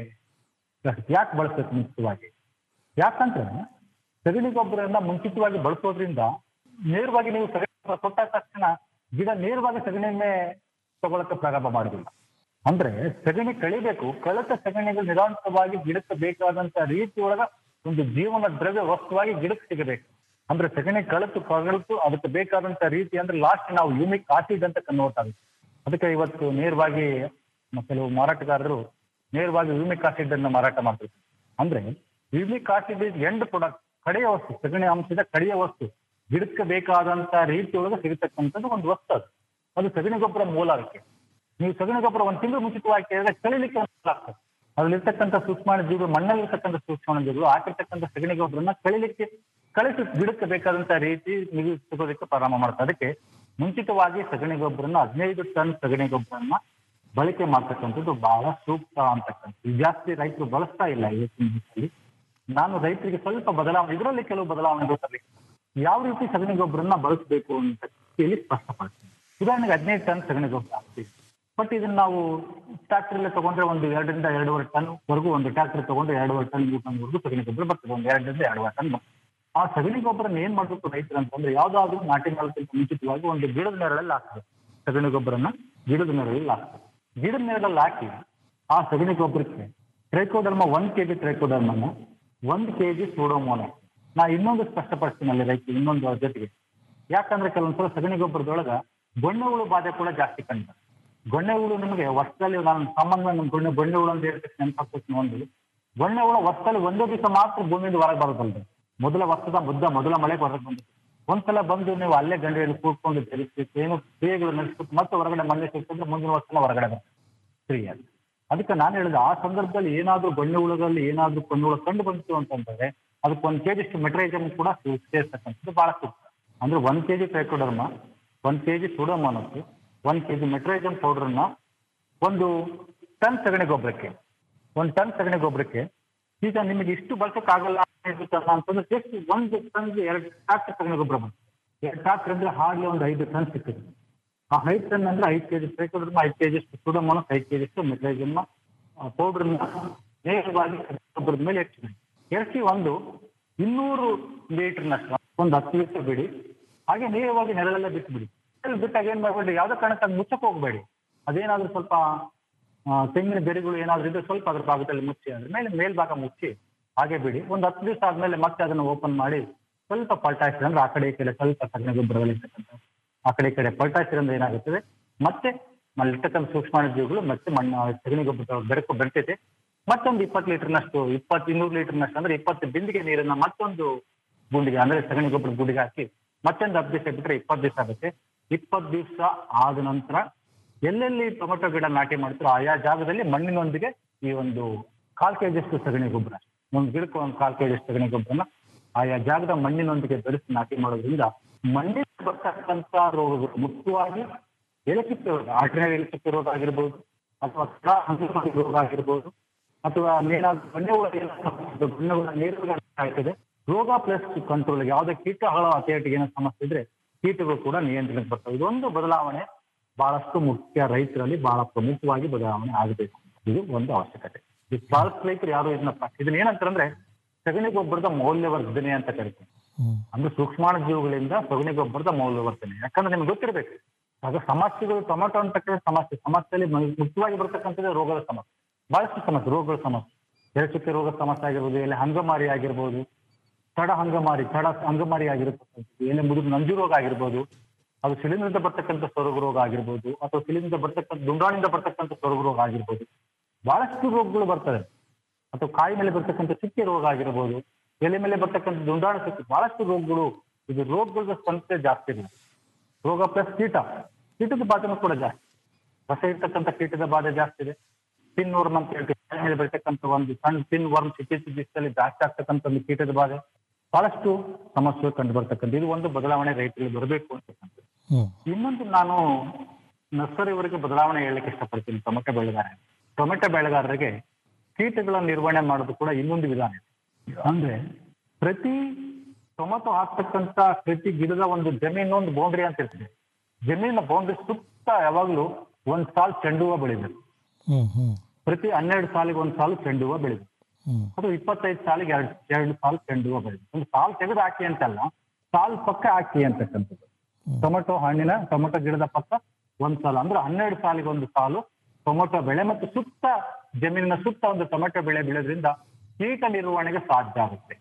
Speaker 11: ಯಾಕೆ ಬಳಸಬೇಕು ಮುಂಚಿತವಾಗಿ ಯಾಕಂದ್ರೆ ಸಗಣಿ ಗೊಬ್ಬರನ್ನ ಮುಂಚಿತವಾಗಿ ಬಳಸೋದ್ರಿಂದ ನೇರವಾಗಿ ನೀವು ಸಗಣಿ ಗೊಬ್ಬರ ಕೊಟ್ಟ ತಕ್ಷಣ ಗಿಡ ನೇರವಾಗಿ ಸಗಣಿಯನ್ನೇ ತಗೊಳಕ್ಕೆ ಪ್ರಾರಂಭ ಮಾಡುದಿಲ್ಲ ಅಂದ್ರೆ ಸಗಣಿ ಕಳಿಬೇಕು ಕಳೆತ ಸಗಣಿಗಳು ನಿರಂತರವಾಗಿ ಗಿಡಕ್ಕೆ ಬೇಕಾದಂತ ರೀತಿ ಒಳಗ ಒಂದು ಜೀವನ ದ್ರವ್ಯ ವಸ್ತುವಾಗಿ ಗಿಡಕ್ಕೆ ಸಿಗಬೇಕು ಅಂದ್ರೆ ಸಗಣಿ ಕಳೆತು ಕಳೆತು ಅದಕ್ಕೆ ಬೇಕಾದಂತ ರೀತಿ ಅಂದ್ರೆ ಲಾಸ್ಟ್ ನಾವು ಯೂಮಿಕ್ ಆಸಿಡ್ ಅಂತ ಕನ್ವರ್ಟ್ ಆಗುತ್ತೆ ಅದಕ್ಕೆ ಇವತ್ತು ನೇರವಾಗಿ ಕೆಲವು ಮಾರಾಟಗಾರರು ನೇರವಾಗಿ ಯೂಮಿಕ್ ಆಸಿಡ್ ಅನ್ನ ಮಾರಾಟ ಮಾಡ್ತಾರೆ ಅಂದ್ರೆ humic acid is end product ಕಡೆಯ ವಸ್ತು ಸಗಣಿ ಅಂಶದ ಕಡೆಯ ವಸ್ತು ಗಿಡಕ್ಕೆ ಬೇಕಾದಂತ ರೀತಿ ಒಳಗೆ ಸಿಗತಕ್ಕಂಥದ್ದು ಒಂದು ವಸ್ತು ಅದು ಅದು ಸಗಣಿ ಗೊಬ್ಬರ ಮೂಲ ಅದಕ್ಕೆ ನೀವು ಸಗಣಿ ಗೊಬ್ಬರ ಒಂದು ತಿಂಗಳು ಮುಂಚಿತವಾಗಿ ಕೇಳಿದ್ರೆ ಕಳಿಲಿಕ್ಕೆ ಅನುಕೂಲ ಆಗ್ತದೆ ಅದ್ರಲ್ಲಿರ್ತಕ್ಕಂಥ ಸೂಕ್ಷ್ಮಾಣು ಜೀವಿಗಳು ಮಣ್ಣಲ್ಲಿರ್ತಕ್ಕಂಥ ಸೂಕ್ಷ್ಮಾಣು ಜೀವಿಗಳು ಹಾಕಿರ್ತಕ್ಕಂಥ ಸಗಣಿ ಗೊಬ್ಬರನ್ನ ಕಳಿಲಿಕ್ಕೆ ಕಳಿಸಿ ಗಿಡಕ್ಕೆ ಬೇಕಾದಂತ ರೀತಿ ನೀವು ಸಿಗೋದಕ್ಕೆ ಪ್ರಾರಂಭ ಮಾಡ್ತಾರೆ ಅದಕ್ಕೆ ಮುಂಚಿತವಾಗಿ ಸಗಣಿ ಗೊಬ್ಬರನ್ನ ಹದಿನೈದು ಟನ್ ಸಗಣಿ ಗೊಬ್ಬರನ್ನ ಬಳಕೆ ಮಾಡ್ತಕ್ಕಂಥದ್ದು ಬಹಳ ಸೂಕ್ತ ಅಂತಕ್ಕಂಥದ್ದು ಜಾಸ್ತಿ ರೈತರು ಬಳಸ್ತಾ ಇಲ್ಲ ಇವತ್ತಿನ ದಿವಸದಲ್ಲಿ ನಾನು ರೈತರಿಗೆ ಸ್ವಲ್ಪ ಬದಲಾವಣೆ ಇದರಲ್ಲಿ ಕೆಲವು ಬದಲಾವಣೆಗಳು ತರಲಿಕ್ಕೆ ಯಾವ ರೀತಿ ಸಗಣಿ ಗೊಬ್ಬರನ್ನ ಬಳಸಬೇಕು ಅಂತ ಹೇಳಿ ಸ್ಪಷ್ಟಪಡ್ತೀನಿ ಉದಾಹರಣೆಗೆ ಹದಿನೈದು ಟನ್ ಸಗಣಿ ಗೊಬ್ಬರ ಹಾಕ್ತೀವಿ ಬಟ್ ಇದನ್ನ ನಾವು ಟ್ರಾಕ್ಟರ್ ಅಲ್ಲಿ ತಗೊಂಡ್ರೆ ಒಂದು ಎರಡರಿಂದ ಎರಡೂವರೆ ಟನ್ ವರೆಗೂ ಒಂದು ಟ್ರಾಕ್ಟರ್ ತಗೊಂಡ್ರೆ ಎರಡೂವರೆ ಟನ್ ಮೂರು ಟನ್ ವರೆಗೂ ಸಗಣಿ ಗೊಬ್ಬರ ಬರ್ತದೆ ಒಂದು ಎರಡರಿಂದ ಎರಡೂವರೆ ಟನ್ ಬರ್ತದೆ. ಆ ಸಗಣಿ ಗೊಬ್ಬರನ ಏನ್ ಮಾಡ್ಬೇಕು ರೈತರು ಅಂತಂದ್ರೆ ಯಾವ್ದಾದ್ರು ನಾಟಿ ಮಾಡೋದಕ್ಕಿಂತ ಮುಂಚಿತವಾಗಿ ಒಂದು ಗಿಡದ ನೆರಳಲ್ಲಿ ಹಾಕ್ತಾರೆ ಸಗಣಿ ಗೊಬ್ಬರನ ಗಿಡದ ನೆರಳಲ್ಲಿ ಹಾಕ್ತಾರೆ ಗಿಡದ ನೆರಳಲ್ಲಿ ಹಾಕಿ ಆ ಸಗಣಿ ಗೊಬ್ಬರಕ್ಕೆ ಟ್ರೈಕೋಡರ್ಮ ಒಂದ್ ಕೆಜಿ ಟ್ರೈಕೋಡರ್ಮನ ಒಂದ್ ಕೆಜಿ ಸೂಡೋಮೋನ ನಾ ಇನ್ನೊಂದು ಸ್ಪಷ್ಟಪಡಿಸ್ತೀನಿ ಅಲ್ಲಿ ರೈತ ಇನ್ನೊಂದು ಅದ್ರ ಜೊತೆಗೆ ಯಾಕಂದ್ರೆ ಕೆಲವೊಂದ್ಸಲ ಸಗಣಿ ಗೊಬ್ಬರದೊಳಗ ಗೊಣ್ಣೆ ಹುಳು ಬಾಧೆ ಕೂಡ ಜಾಸ್ತಿ ಕಂಡ ಗೊಣ್ಣೆ ಹುಳು ನಿಮಗೆ ವರ್ಷದಲ್ಲಿ ನಾನು ಸಾಮಾನ್ಯ ನಮ್ಮ ಗೊಣ್ಣೆ ಗೊಣ್ಣೆ ಹುಳು ಅಂತ ಹೇಳ್ತಕ್ಕೆ ನೆನಪಾಗ್ತದೆ ಒಂದು ಗೊಣ್ಣೆ ಹುಳು ವರ್ಷದಲ್ಲಿ ಒಂದೇ ದಿವಸ ಮಾತ್ರ ಭೂಮಿಯಿಂದ ಹೊರಗೆ ಬರೋದಲ್ರಿ ಮೊದಲ ವರ್ಷದ ಮುದ್ದ ಮೊದಲ ಮಳೆ ಹೊರಗೆ ಬಂದಿತ್ತು ಒಂದ್ಸಲ ಬಂದು ನೀವು ಅಲ್ಲೇ ಗಂಡೆಯಲ್ಲಿ ಕೂತ್ಕೊಂಡು ಧರಿಸಿ ಏನು ಕ್ರಿಯೆಗಳು ನಡೆಸ್ಬಿಟ್ಟು ಮತ್ತೆ ಹೊರಗಡೆ ಮನೆ ಸಿಕ್ಕಿದ್ರೆ ಮುಂದಿನ ವರ್ಷನ ಹೊರಗಡೆ ಬರ್ತದೆ ಕ್ರಿಯೆ ಅದು ಅದಕ್ಕೆ ನಾನು ಹೇಳಿದೆ ಆ ಸಂದರ್ಭದಲ್ಲಿ ಏನಾದ್ರೂ ಗೊಣ್ಣೆ ಹುಳುಗಳಲ್ಲಿ ಏನಾದ್ರೂ ಕೊಂಡು ಹುಳು ಕಂಡು ಬಂತು ಅಂತಂದ್ರೆ ಅದಕ್ಕೆ ಒಂದ್ ಕೆಜಿ ಮೆಟ್ರೈಜಮ್ ಕೂಡ ಸೇರ್ತಕ್ಕಂಥದ್ದು ಬಹಳ ಸೂಕ್ತ ಅಂದ್ರೆ ಒಂದ್ ಕೆಜಿ ಟ್ರೈಕೋಡರ್ಮ ಒಂದ್ ಕೆಜಿ ಸುಡೋಮೋನಸ್ ಒಂದ್ ಕೆಜಿ ಮೆಟ್ರೈಜಮ್ ಪೌಡರ್ನ ಒಂದು ಟನ್ ಸಗಣಿ ಗೊಬ್ಬರಕ್ಕೆ ಒಂದ್ ಟನ್ ಸಗಣಿ ಗೊಬ್ಬರಕ್ಕೆ ಈಗ ನಿಮಗೆ ಇಷ್ಟು ಬಳಸಕ್ಕಾಗಲ್ಲ ಇರುತ್ತಲ್ಲ ಅಂತಂದ್ರೆ ಜಸ್ಟ್ ಒಂದು ಟನ್ಗೆ ಎರಡು ಟ್ರಾಕ್ಟರ್ ಸಗಣಿ ಗೊಬ್ಬರ ಬರುತ್ತೆ ಎರಡು ಟ್ರಾಕ್ಟರ್ ಅಂದ್ರೆ ಹಾಗೆ ಒಂದು ಐದು ಟನ್ ಸಿಗ್ತದೆ ಆ ಐದು ಟನ್ ಅಂದ್ರೆ ಐದು ಕೆಜಿ ಟ್ರೈಕೋಡರ್ಮ ಐದು ಕೆಜಿ ಸುಡಮೋನಸ್ ಐದು ಕೆಜಿ ಮೆಟ್ರೈಜನ್ನ ಪೌಡರ್ನ ನೇರವಾಗಿ ಗೊಬ್ಬರದ ಮೇಲೆ ಎರ್ಚಿಬಿಡಿ ಎರ್ಚಿ ಒಂದು ಇನ್ನೂರು ಲೀಟರ್ನಷ್ಟು ಒಂದು ಹತ್ತು ಲೀಟರ್ ಬಿಡಿ ಹಾಗೆ ನೇರವಾಗಿ ನೆರಳಲ್ಲೇ ಬಿಟ್ಬಿಡಿ ನೆರಳು ಬಿಟ್ಟಾಗ ಏನ್ ಮಾಡ್ಬೇಡಿ ಯಾವ್ದೋ ಕಾರಣಕ್ಕೆ ಅದು ಮುಚ್ಚಕ್ಕೆ ಹೋಗ್ಬೇಡಿ ಅದೇನಾದ್ರೂ ಸ್ವಲ್ಪ ಆ, ತೆಂಗಿನ ಬೆರೆಗಳು ಏನಾದ್ರೂ ಇದ್ರೆ ಸ್ವಲ್ಪ ಅದ್ರ ಭಾಗದಲ್ಲಿ ಮುಚ್ಚಿ ಅಂದ್ರೆ ಮೇಲೆ ಮೇಲ್ಭಾಗ ಮುಚ್ಚಿ ಹಾಗೆ ಬಿಡಿ ಒಂದು ಹತ್ತು ದಿವಸ ಆದ್ಮೇಲೆ ಮತ್ತೆ ಅದನ್ನ ಓಪನ್ ಮಾಡಿ ಸ್ವಲ್ಪ ಪಲ್ಟಾಯಿಸಿದ್ರೆ ಅಂದ್ರೆ ಆ ಕಡೆ ಈ ಕಡೆ ಸ್ವಲ್ಪ ಸಗಣಿ ಗೊಬ್ಬರಗಳಿರ್ತಕ್ಕಂಥ ಆ ಕಡೆ ಈ ಕಡೆ ಪಲ್ಟಾಯಿಸಿದ್ರೆ ಏನಾಗುತ್ತದೆ ಮತ್ತೆ ಅಲ್ಲಿರ್ತಕ್ಕಂಥ ಸೂಕ್ಷ್ಮಾಣುಜೀವಿಗಳು ಮತ್ತೆ ಮಣ್ಣು ಸಗಣಿ ಗೊಬ್ಬರ ಬೆರಕು ಬೆರ್ತೈತೆ ಮತ್ತೊಂದು ಇಪ್ಪತ್ತು ಲೀಟರ್ನಷ್ಟು ಇಪ್ಪತ್ತು ಇನ್ನೂರು ಲೀಟರ್ನಷ್ಟು ಅಂದ್ರೆ ಇಪ್ಪತ್ತು ಬಿಂದಿಗೆ ನೀರನ್ನ ಮತ್ತೊಂದು ಗುಂಡಿಗೆ ಅಂದ್ರೆ ಸಗಣಿ ಗೊಬ್ಬರ ಗುಂಡಿಗೆ ಹಾಕಿ ಮತ್ತೊಂದು ಹತ್ತು ದಿವಸ ಬಿಟ್ರೆ ಇಪ್ಪತ್ತು ದಿವಸ ಆಗುತ್ತೆ ಇಪ್ಪತ್ತು ದಿವಸ ಆದ ನಂತರ ಎಲ್ಲೆಲ್ಲಿ ಟೊಮೆಟೊ ಗಿಡ ನಾಟಿ ಮಾಡ್ತಾರೋ ಆಯಾ ಜಾಗದಲ್ಲಿ ಮಣ್ಣಿನೊಂದಿಗೆ ಈ ಒಂದು ಕಾಲ್ ಕೆಜಿಯಷ್ಟು ಸಗಣಿ ಗೊಬ್ಬರ ಒಂದು ಗಿಡಕ್ಕೆ ಒಂದು ಕಾಲ್ ಕೆಜಿಯಷ್ಟು ಸಗಣಿ ಗೊಬ್ಬರನ ಆಯಾ ಜಾಗದ ಮಣ್ಣಿನೊಂದಿಗೆ ಬೆರೆಸಿ ನಾಟಿ ಮಾಡೋದ್ರಿಂದ ಮಣ್ಣಿನ ಬರ್ತಕ್ಕಂಥ ರೋಗಗಳು ಮುಖ್ಯವಾಗಿ ಎಲೆಚುಕ್ಕೆ ರೋಗ ಆರ್ಟಿನರಿ ಎಲೆಚುಕ್ಕೆ ರೋಗ ಆಗಿರ್ಬೋದು ಅಥವಾ ಕಡ ಹಂಗಮಾರಿ ರೋಗ ಆಗಿರ್ಬೋದು ಅಥವಾ ಏನಾದ್ರು ಬಣ್ಣಗಳ ಬಣ್ಣಗಳ ನೇರವಾಗಿ ಆಗ್ತದೆ ರೋಗ ಪ್ಲಸ್ ಕಂಟ್ರೋಲ್ ಯಾವುದೇ ಕೀಟಗಳ ಅತಿಯಾಟಿಗೆ ಏನೋ ಸಮಸ್ಯೆ ಇದ್ರೆ ಕೀಟಗಳು ಕೂಡ ನಿಯಂತ್ರಣಕ್ಕೆ ಬರ್ತವೆ ಇದೊಂದು ಬದಲಾವಣೆ ಬಹಳಷ್ಟು ಮುಖ್ಯ ರೈತರಲ್ಲಿ ಬಹಳ ಪ್ರಮುಖವಾಗಿ ಬದಲಾವಣೆ ಆಗಬೇಕು ಇದು ಒಂದು ಅವಶ್ಯಕತೆ ಈ ಬಹಳಷ್ಟು ರೈತರು ಯಾರು ಇದನ್ನ ಪ- ಇದನ್ನ ಏನಂತಾರಂದ್ರೆ ಸಗಣಿ ಗೊಬ್ಬರದ ಮೌಲ್ಯವರ್ಧನೆ ಅಂತ ಕರಿತೀವಿ ಅಂದ್ರೆ ಸೂಕ್ಷ್ಮಾಣು ಜೀವಿಗಳಿಂದ ಸಗಣಿ ಗೊಬ್ಬರದ ಮೌಲ್ಯವರ್ಧನೆ ಯಾಕಂದ್ರೆ ನಿಮ್ಗೆ ಗೊತ್ತಿರಬೇಕು ಆಗ ಸಮಸ್ಯೆಗಳು ಟೊಮೆಟೊ ಅಂತಕ್ಕಂಥ ಸಮಸ್ಯೆ ಸಮಸ್ಯೆಯಲ್ಲಿ ಮ- ಮುಖ್ಯವಾಗಿ ಬರ್ತಕ್ಕಂಥದ್ದು ರೋಗದ ಸಮಸ್ಯೆ ಬಹಳಷ್ಟು ಸಮಸ್ಯೆ ರೋಗಗಳ ಸಮಸ್ಯೆ ಎಲೆಚುಕ್ಕೆ ರೋಗದ ಸಮಸ್ಯೆ ಆಗಿರ್ಬೋದು ಎಲೆ ಹಂಗಮಾರಿ ಆಗಿರ್ಬೋದು ತಡ ಹಂಗಮಾರಿ ತಡ ಹಂಗಮಾರಿ ಆಗಿರತಕ್ಕಂಥದ್ದು ಎಲೆ ಮುದುರು ನಂಜು ರೋಗ ಆಗಿರ್ಬೋದು ಅದು ಶಿಲೀಂಧ್ರದಿಂದ ಬರ್ತಕ್ಕಂಥ ಸೊರಗು ರೋಗ ಆಗಿರ್ಬೋದು ಅಥವಾ ಶಿಲೀಂಧ್ರದಿಂದ ಬರ್ತಕ್ಕಂಥ ದುಂಡಾಣಿಂದ ಬರ್ತಕ್ಕಂಥ ಸೊರಗು ರೋಗ ಆಗಿರ್ಬೋದು ಬಹಳಷ್ಟು ರೋಗಗಳು ಬರ್ತವೆ ಅಥವಾ ಕಾಯಿ ಮೇಲೆ ಬರ್ತಕ್ಕಂಥ ಚುಕ್ಕೆ ರೋಗ ಆಗಿರ್ಬೋದು ಎಲೆ ಮೇಲೆ ಬರ್ತಕ್ಕಂಥ ದುಂಡಾಣು ಚುಕ್ಕೆ ಬಹಳಷ್ಟು ರೋಗಗಳು ಇದು ರೋಗಗಳ ಸಂಖ್ಯೆ ಜಾಸ್ತಿ ಇದೆ ರೋಗ ಪ್ಲಸ್ ಕೀಟ ಕೀಟದ ಬಾಧೆನೂ ಕೂಡ ಜಾಸ್ತಿ ರಸ ಇರ್ತಕ್ಕಂಥ ಕೀಟದ ಬಾಧೆ ಜಾಸ್ತಿ ಇದೆ ಪಿನ್ ವರ್ಮ್ ಅಂತ ಹೇಳ್ತೀವಿ ಕಾಯಿ ಮೇಲೆ ಬರ್ತಕ್ಕಂಥ ಒಂದು ಸಣ್ಣ ಪಿನ್ ವರ್ಮ್ ಇತ್ತೀಚಿನ ದಿವಸದಲ್ಲಿ ಜಾಸ್ತಿ ಆಗ್ತಕ್ಕಂಥ ಒಂದು ಕೀಟದ ಬಾಧೆ ಬಹಳಷ್ಟು ಸಮಸ್ಯೆಗಳು ಕಂಡು ಬರ್ತಕ್ಕಂಥ ಇದು ಒಂದು ಬದಲಾವಣೆ ರೈತರಿಗೆ ಬರಬೇಕು ಅಂತಕ್ಕಂಥದ್ದು ಇನ್ನೊಂದು ನಾನು ನರ್ಸರಿವರೆಗೆ ಬದಲಾವಣೆ ಹೇಳಲಿಕ್ಕೆ ಇಷ್ಟಪಡ್ತೀನಿ ಟೊಮೆಟೊ ಬೆಳೆಗಾರ ಟೊಮೆಟೊ ಬೆಳೆಗಾರರಿಗೆ ಕೀಟಗಳ ನಿರ್ವಹಣೆ ಮಾಡೋದು ಕೂಡ ಇನ್ನೊಂದು ವಿಧಾನ ಇದೆ ಅಂದ್ರೆ ಪ್ರತಿ ಟೊಮೆಟೊ ಹಾಕ್ತಕ್ಕಂತ ಪ್ರತಿ ಗಿಡದ ಒಂದು ಜಮೀನು ಒಂದು ಬೌಂಡ್ರಿ ಅಂತ ಇರ್ತದೆ ಜಮೀನಿನ ಬೌಂಡ್ರಿ ಸುತ್ತ ಯಾವಾಗ್ಲೂ ಒಂದ್ ಸಾಲ್ ಚೆಂಡು ಹೂವ ಬೆಳಿಬೇಕು ಪ್ರತಿ ಹನ್ನೆರಡು ಸಾಲಿಗೆ ಒಂದ್ ಸಾಲು ಚೆಂಡು ಹೂವ ಬೆಳಿಬೇಕು ಅದು ಇಪ್ಪತ್ತೈದು ಸಾಲಿಗೆ ಎರಡು ಎರಡು ಸಾಲು ಚೆಂಡು ಹೂವ ಬೆಳಿಬೇಕು ಒಂದು ಸಾಲು ತೆಗೆದು ಹಾಕಿ ಅಂತಲ್ಲ ಸಾಲ್ ಪಕ್ಕ ಹಾಕಿ ಅಂತಕ್ಕಂಥದ್ದು ಟೊಮೆಟೊ ಹಣ್ಣಿನ ಟೊಮೆಟೊ ಗಿಡದ ಪಕ್ಕ ಒಂದ್ ಸಾಲು ಅಂದ್ರೆ ಹನ್ನೆರಡು ಸಾಲಿಗೆ ಒಂದು ಸಾಲು ಟೊಮೆಟೊ ಬೆಳೆ ಮತ್ತು ಸುತ್ತ ಜಮೀನಿನ ಸುತ್ತ ಒಂದು ಟೊಮೆಟೊ ಬೆಳೆ ಬೆಳೆಯೋದ್ರಿಂದ ಕೀಟ ನಿರ್ವಹಣೆಗೆ ಸಾಧ್ಯ ಆಗುತ್ತೆ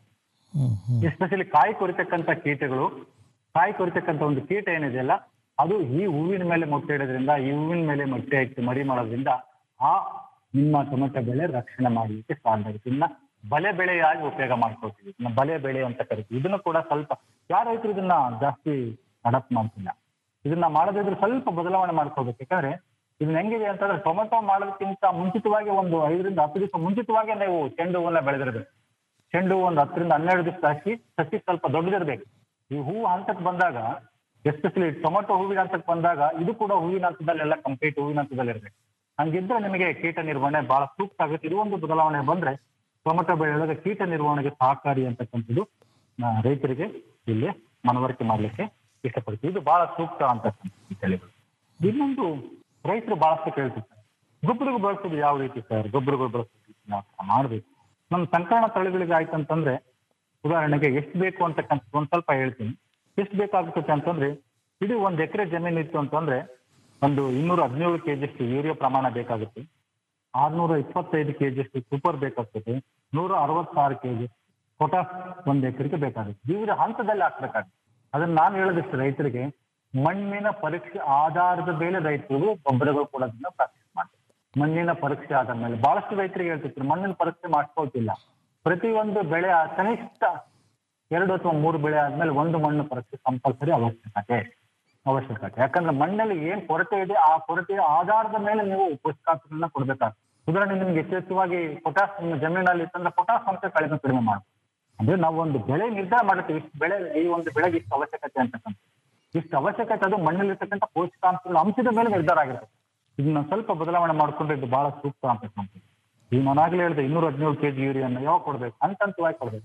Speaker 11: ಎಸ್ಪೆಷಲಿ ಕಾಯಿ ಕೊರಿತಕ್ಕಂತ ಕೀಟಗಳು ಕಾಯಿ ಕೊರಿತಕ್ಕಂತ ಒಂದು ಕೀಟ ಏನಿದೆಯಲ್ಲ ಅದು ಈ ಹೂವಿನ ಮೇಲೆ ಮೊಟ್ಟೆ ಇಡೋದ್ರಿಂದ ಈ ಹೂವಿನ ಮೇಲೆ ಮೊಟ್ಟೆ ಇಟ್ಟು ಮರಿ ಮಾಡೋದ್ರಿಂದ ಆ ನಿಮ್ಮ ಟೊಮೆಟೊ ಬೆಳೆ ರಕ್ಷಣೆ ಮಾಡಲಿಕ್ಕೆ ಸಾಧ್ಯ ಆಗುತ್ತೆ ಇನ್ನ ಬಲೆ ಬೆಳೆಯಾಗಿ ಉಪಯೋಗ ಮಾಡ್ಕೊಳ್ತೀವಿ ಇನ್ನ ಬಲೆ ಬೆಳೆ ಅಂತ ಕರಿತೀವಿ ಇದನ್ನು ಕೂಡ ಸ್ವಲ್ಪ ಯಾರ ರೈತರು ಇದನ್ನ ಜಾಸ್ತಿ ಅಡಾಪ್ಟ್ ಮಾಡ್ತಿಲ್ಲ ಇದನ್ನ ಮಾಡದಿದ್ರೆ ಸ್ವಲ್ಪ ಬದಲಾವಣೆ ಮಾಡ್ಕೋಬೇಕು ಯಾಕಂದ್ರೆ ಇದನ್ನ ಹೆಂಗಿದೆ ಅಂತಂದ್ರೆ ಟೊಮೆಟೊ ಮಾಡೋದಕ್ಕಿಂತ ಮುಂಚಿತವಾಗಿ ಒಂದು ಐದರಿಂದ ಹತ್ತು ದಿವಸ ಮುಂಚಿತವಾಗಿ ನೀವು ಚೆಂಡು ಹೂವನ್ನ ಬೆಳೆದಿರ್ಬೇಕು ಚೆಂಡು ಹೂವು ಒಂದು ಹತ್ತರಿಂದ ಹನ್ನೆರಡು ದಿವಸ ಹಾಕಿ ಸಸಿ ಸ್ವಲ್ಪ ದೊಡ್ಡದಿರ್ಬೇಕು ಈ ಹೂವು ಹಂತಕ್ಕೆ ಬಂದಾಗ ಎಸ್ಪೆಷಲಿ ಟೊಮೆಟೊ ಹೂವಿನ ಹಂತಕ್ಕೆ ಬಂದಾಗ ಇದು ಕೂಡ ಹೂವಿನ ಹಂತದಲ್ಲೆಲ್ಲ ಕಂಪ್ಲೀಟ್ ಹೂವಿನ ಹಂತದಲ್ಲಿ ಇರ್ಬೇಕು ಹಂಗಿದ್ರೆ ನಿಮಗೆ ಕೀಟ ನಿರ್ವಹಣೆ ಬಹಳ ಸೂಕ್ತ ಆಗುತ್ತೆ ಇದು ಒಂದು ಬದಲಾವಣೆ ಬಂದ್ರೆ ಟೊಮೆಟೊ ಬೆಳೆಯೊಳಗೆ ಕೀಟ ನಿರ್ವಹಣೆಗೆ ಸಹಕಾರಿ ಅಂತಕ್ಕಂಥದ್ದು ಆ, ರೈತರಿಗೆ ಇಲ್ಲಿ ಮನವರಿಕೆ ಮಾಡ್ಲಿಕ್ಕೆ ಇಷ್ಟಪಡ್ತೀವಿ ಇದು ಬಹಳ ಸೂಕ್ತ ಅಂತಕ್ಕಂಥ ತಳಿಗಳು ಇನ್ನೊಂದು ರೈತರು ಬಹಳಷ್ಟು ಕೇಳ್ತಿರ್ತಾರೆ ಗೊಬ್ಬರಗಳು ಬಳಸೋದು ಯಾವ ರೀತಿ ಸರ್ ಗೊಬ್ಬರಗಳು ಬಳಸೋದು ಯಾವ ತರ ಮಾಡ್ಬೇಕು ನಮ್ಮ ಸಂಕರಣ ತಳಿಗಳಿಗೆ ಆಯ್ತಂತಂದ್ರೆ ಉದಾಹರಣೆಗೆ ಎಷ್ಟು ಬೇಕು ಅಂತಕ್ಕಂಥ ಒಂದ್ ಸ್ವಲ್ಪ ಹೇಳ್ತೀನಿ ಎಷ್ಟು ಬೇಕಾಗುತ್ತೆ ಅಂತಂದ್ರೆ ಇಡೀ ಒಂದ್ ಎಕರೆ ಜಮೀನು ಇತ್ತು ಅಂತಂದ್ರೆ ಒಂದು ಇನ್ನೂರ ಹದಿನೇಳು ಕೆಜಿಯಷ್ಟು ಯೂರಿಯಾ ಪ್ರಮಾಣ ಬೇಕಾಗುತ್ತೆ ಆರ್ನೂರ ಇಪ್ಪತ್ತೈದು ಕೆಜಿಯಷ್ಟು ಸೂಪರ್ ಬೇಕಾಗ್ತದೆ ನೂರ ಅರವತ್ತಾರು ಕೆಜಿ ಪೊಟಾಸ್ ಒಂದ್ ಎಕರೆಗೆ ಬೇಕಾಗುತ್ತೆ ವಿವಿಧ ಹಂತದಲ್ಲಿ ಹಾಕ್ಬೇಕಾಗುತ್ತೆ ಅದನ್ನ ನಾನು ಹೇಳೋದಿಷ್ಟು ರೈತರಿಗೆ ಮಣ್ಣಿನ ಪರೀಕ್ಷೆ ಆಧಾರದ ಮೇಲೆ ರೈತರು ಗೊಬ್ಬರಗಳು ಕೊಡೋದನ್ನ ಪ್ರಾಕ್ಟೀಸ್ ಮಾಡ್ತಾರೆ ಮಣ್ಣಿನ ಪರೀಕ್ಷೆ ಆದ ಮೇಲೆ ಬಹಳಷ್ಟು ರೈತರಿಗೆ ಹೇಳ್ತಿರ್ತಾರೆ ಮಣ್ಣಿನ ಪರೀಕ್ಷೆ ಮಾಡ್ಕೊಳ್ತಿಲ್ಲ ಪ್ರತಿಯೊಂದು ಬೆಳೆ ಆ ಕನಿಷ್ಠ ಎರಡು ಅಥವಾ ಮೂರು ಬೆಳೆ ಆದ್ಮೇಲೆ ಒಂದು ಮಣ್ಣು ಪರೀಕ್ಷೆ ಕಂಪಲ್ಸರಿ ಅವಶ್ಯಕತೆ ಅವಶ್ಯಕತೆ ಯಾಕಂದ್ರೆ ಮಣ್ಣಲ್ಲಿ ಏನ್ ಕೊರತೆ ಇದೆ ಆ ಕೊರತೆಯ ಆಧಾರದ ಮೇಲೆ ನೀವು ಪೋಷಕಾಂಶಗಳನ್ನ ಕೊಡ್ಬೇಕಾಗ್ತದೆ ಉದಾಹರಣೆ ನಿಮ್ಗೆ ಯಥೇಚ್ಛವಾಗಿ ಪೊಟಾಸ್ ನಿಮ್ಮ ಜಮೀನಲ್ಲಿ ಇತ್ತಂದ್ರೆ ಪೊಟಾಸ್ ಅಂಶ ಕಡಿಮೆ ಕಡಿಮೆ ಮಾಡಿ ಅಂದ್ರೆ ನಾವು ಒಂದು ಬೆಳೆ ನಿರ್ಧಾರ ಮಾಡುತ್ತೀವಿ ಇಷ್ಟು ಬೆಳೆ ಈ ಒಂದು ಬೆಳೆಗೆ ಇಷ್ಟು ಅವಶ್ಯಕತೆ ಅಂತಕ್ಕಂಥ ಇಷ್ಟು ಅವಶ್ಯಕತೆ ಅದು ಮಣ್ಣಲ್ಲಿರ್ತಕ್ಕಂಥ ಪೋಷಕಾಂಶಗಳ ಅಂಶದ ಮೇಲೆ ನಿರ್ಧಾರ ಆಗಿರುತ್ತೆ ಇದನ್ನ ಸ್ವಲ್ಪ ಬದಲಾವಣೆ ಮಾಡ್ಕೊಂಡ್ರೆ ಇದು ಬಹಳ ಸೂಕ್ತ ಅಂತಕ್ಕಂಥದ್ದು ಈಗ ನಾನಾಗ್ಲೇ ಹೇಳಿದೆ ಇನ್ನೂರ ಹದಿನೇಳು ಕೆಜಿ ಯೂರಿಯನ್ನ ಯಾವಾಗ ಕೊಡ್ಬೇಕು ಹಂತ ಹಂತವಾಗಿ ಕೊಡ್ಬೇಕು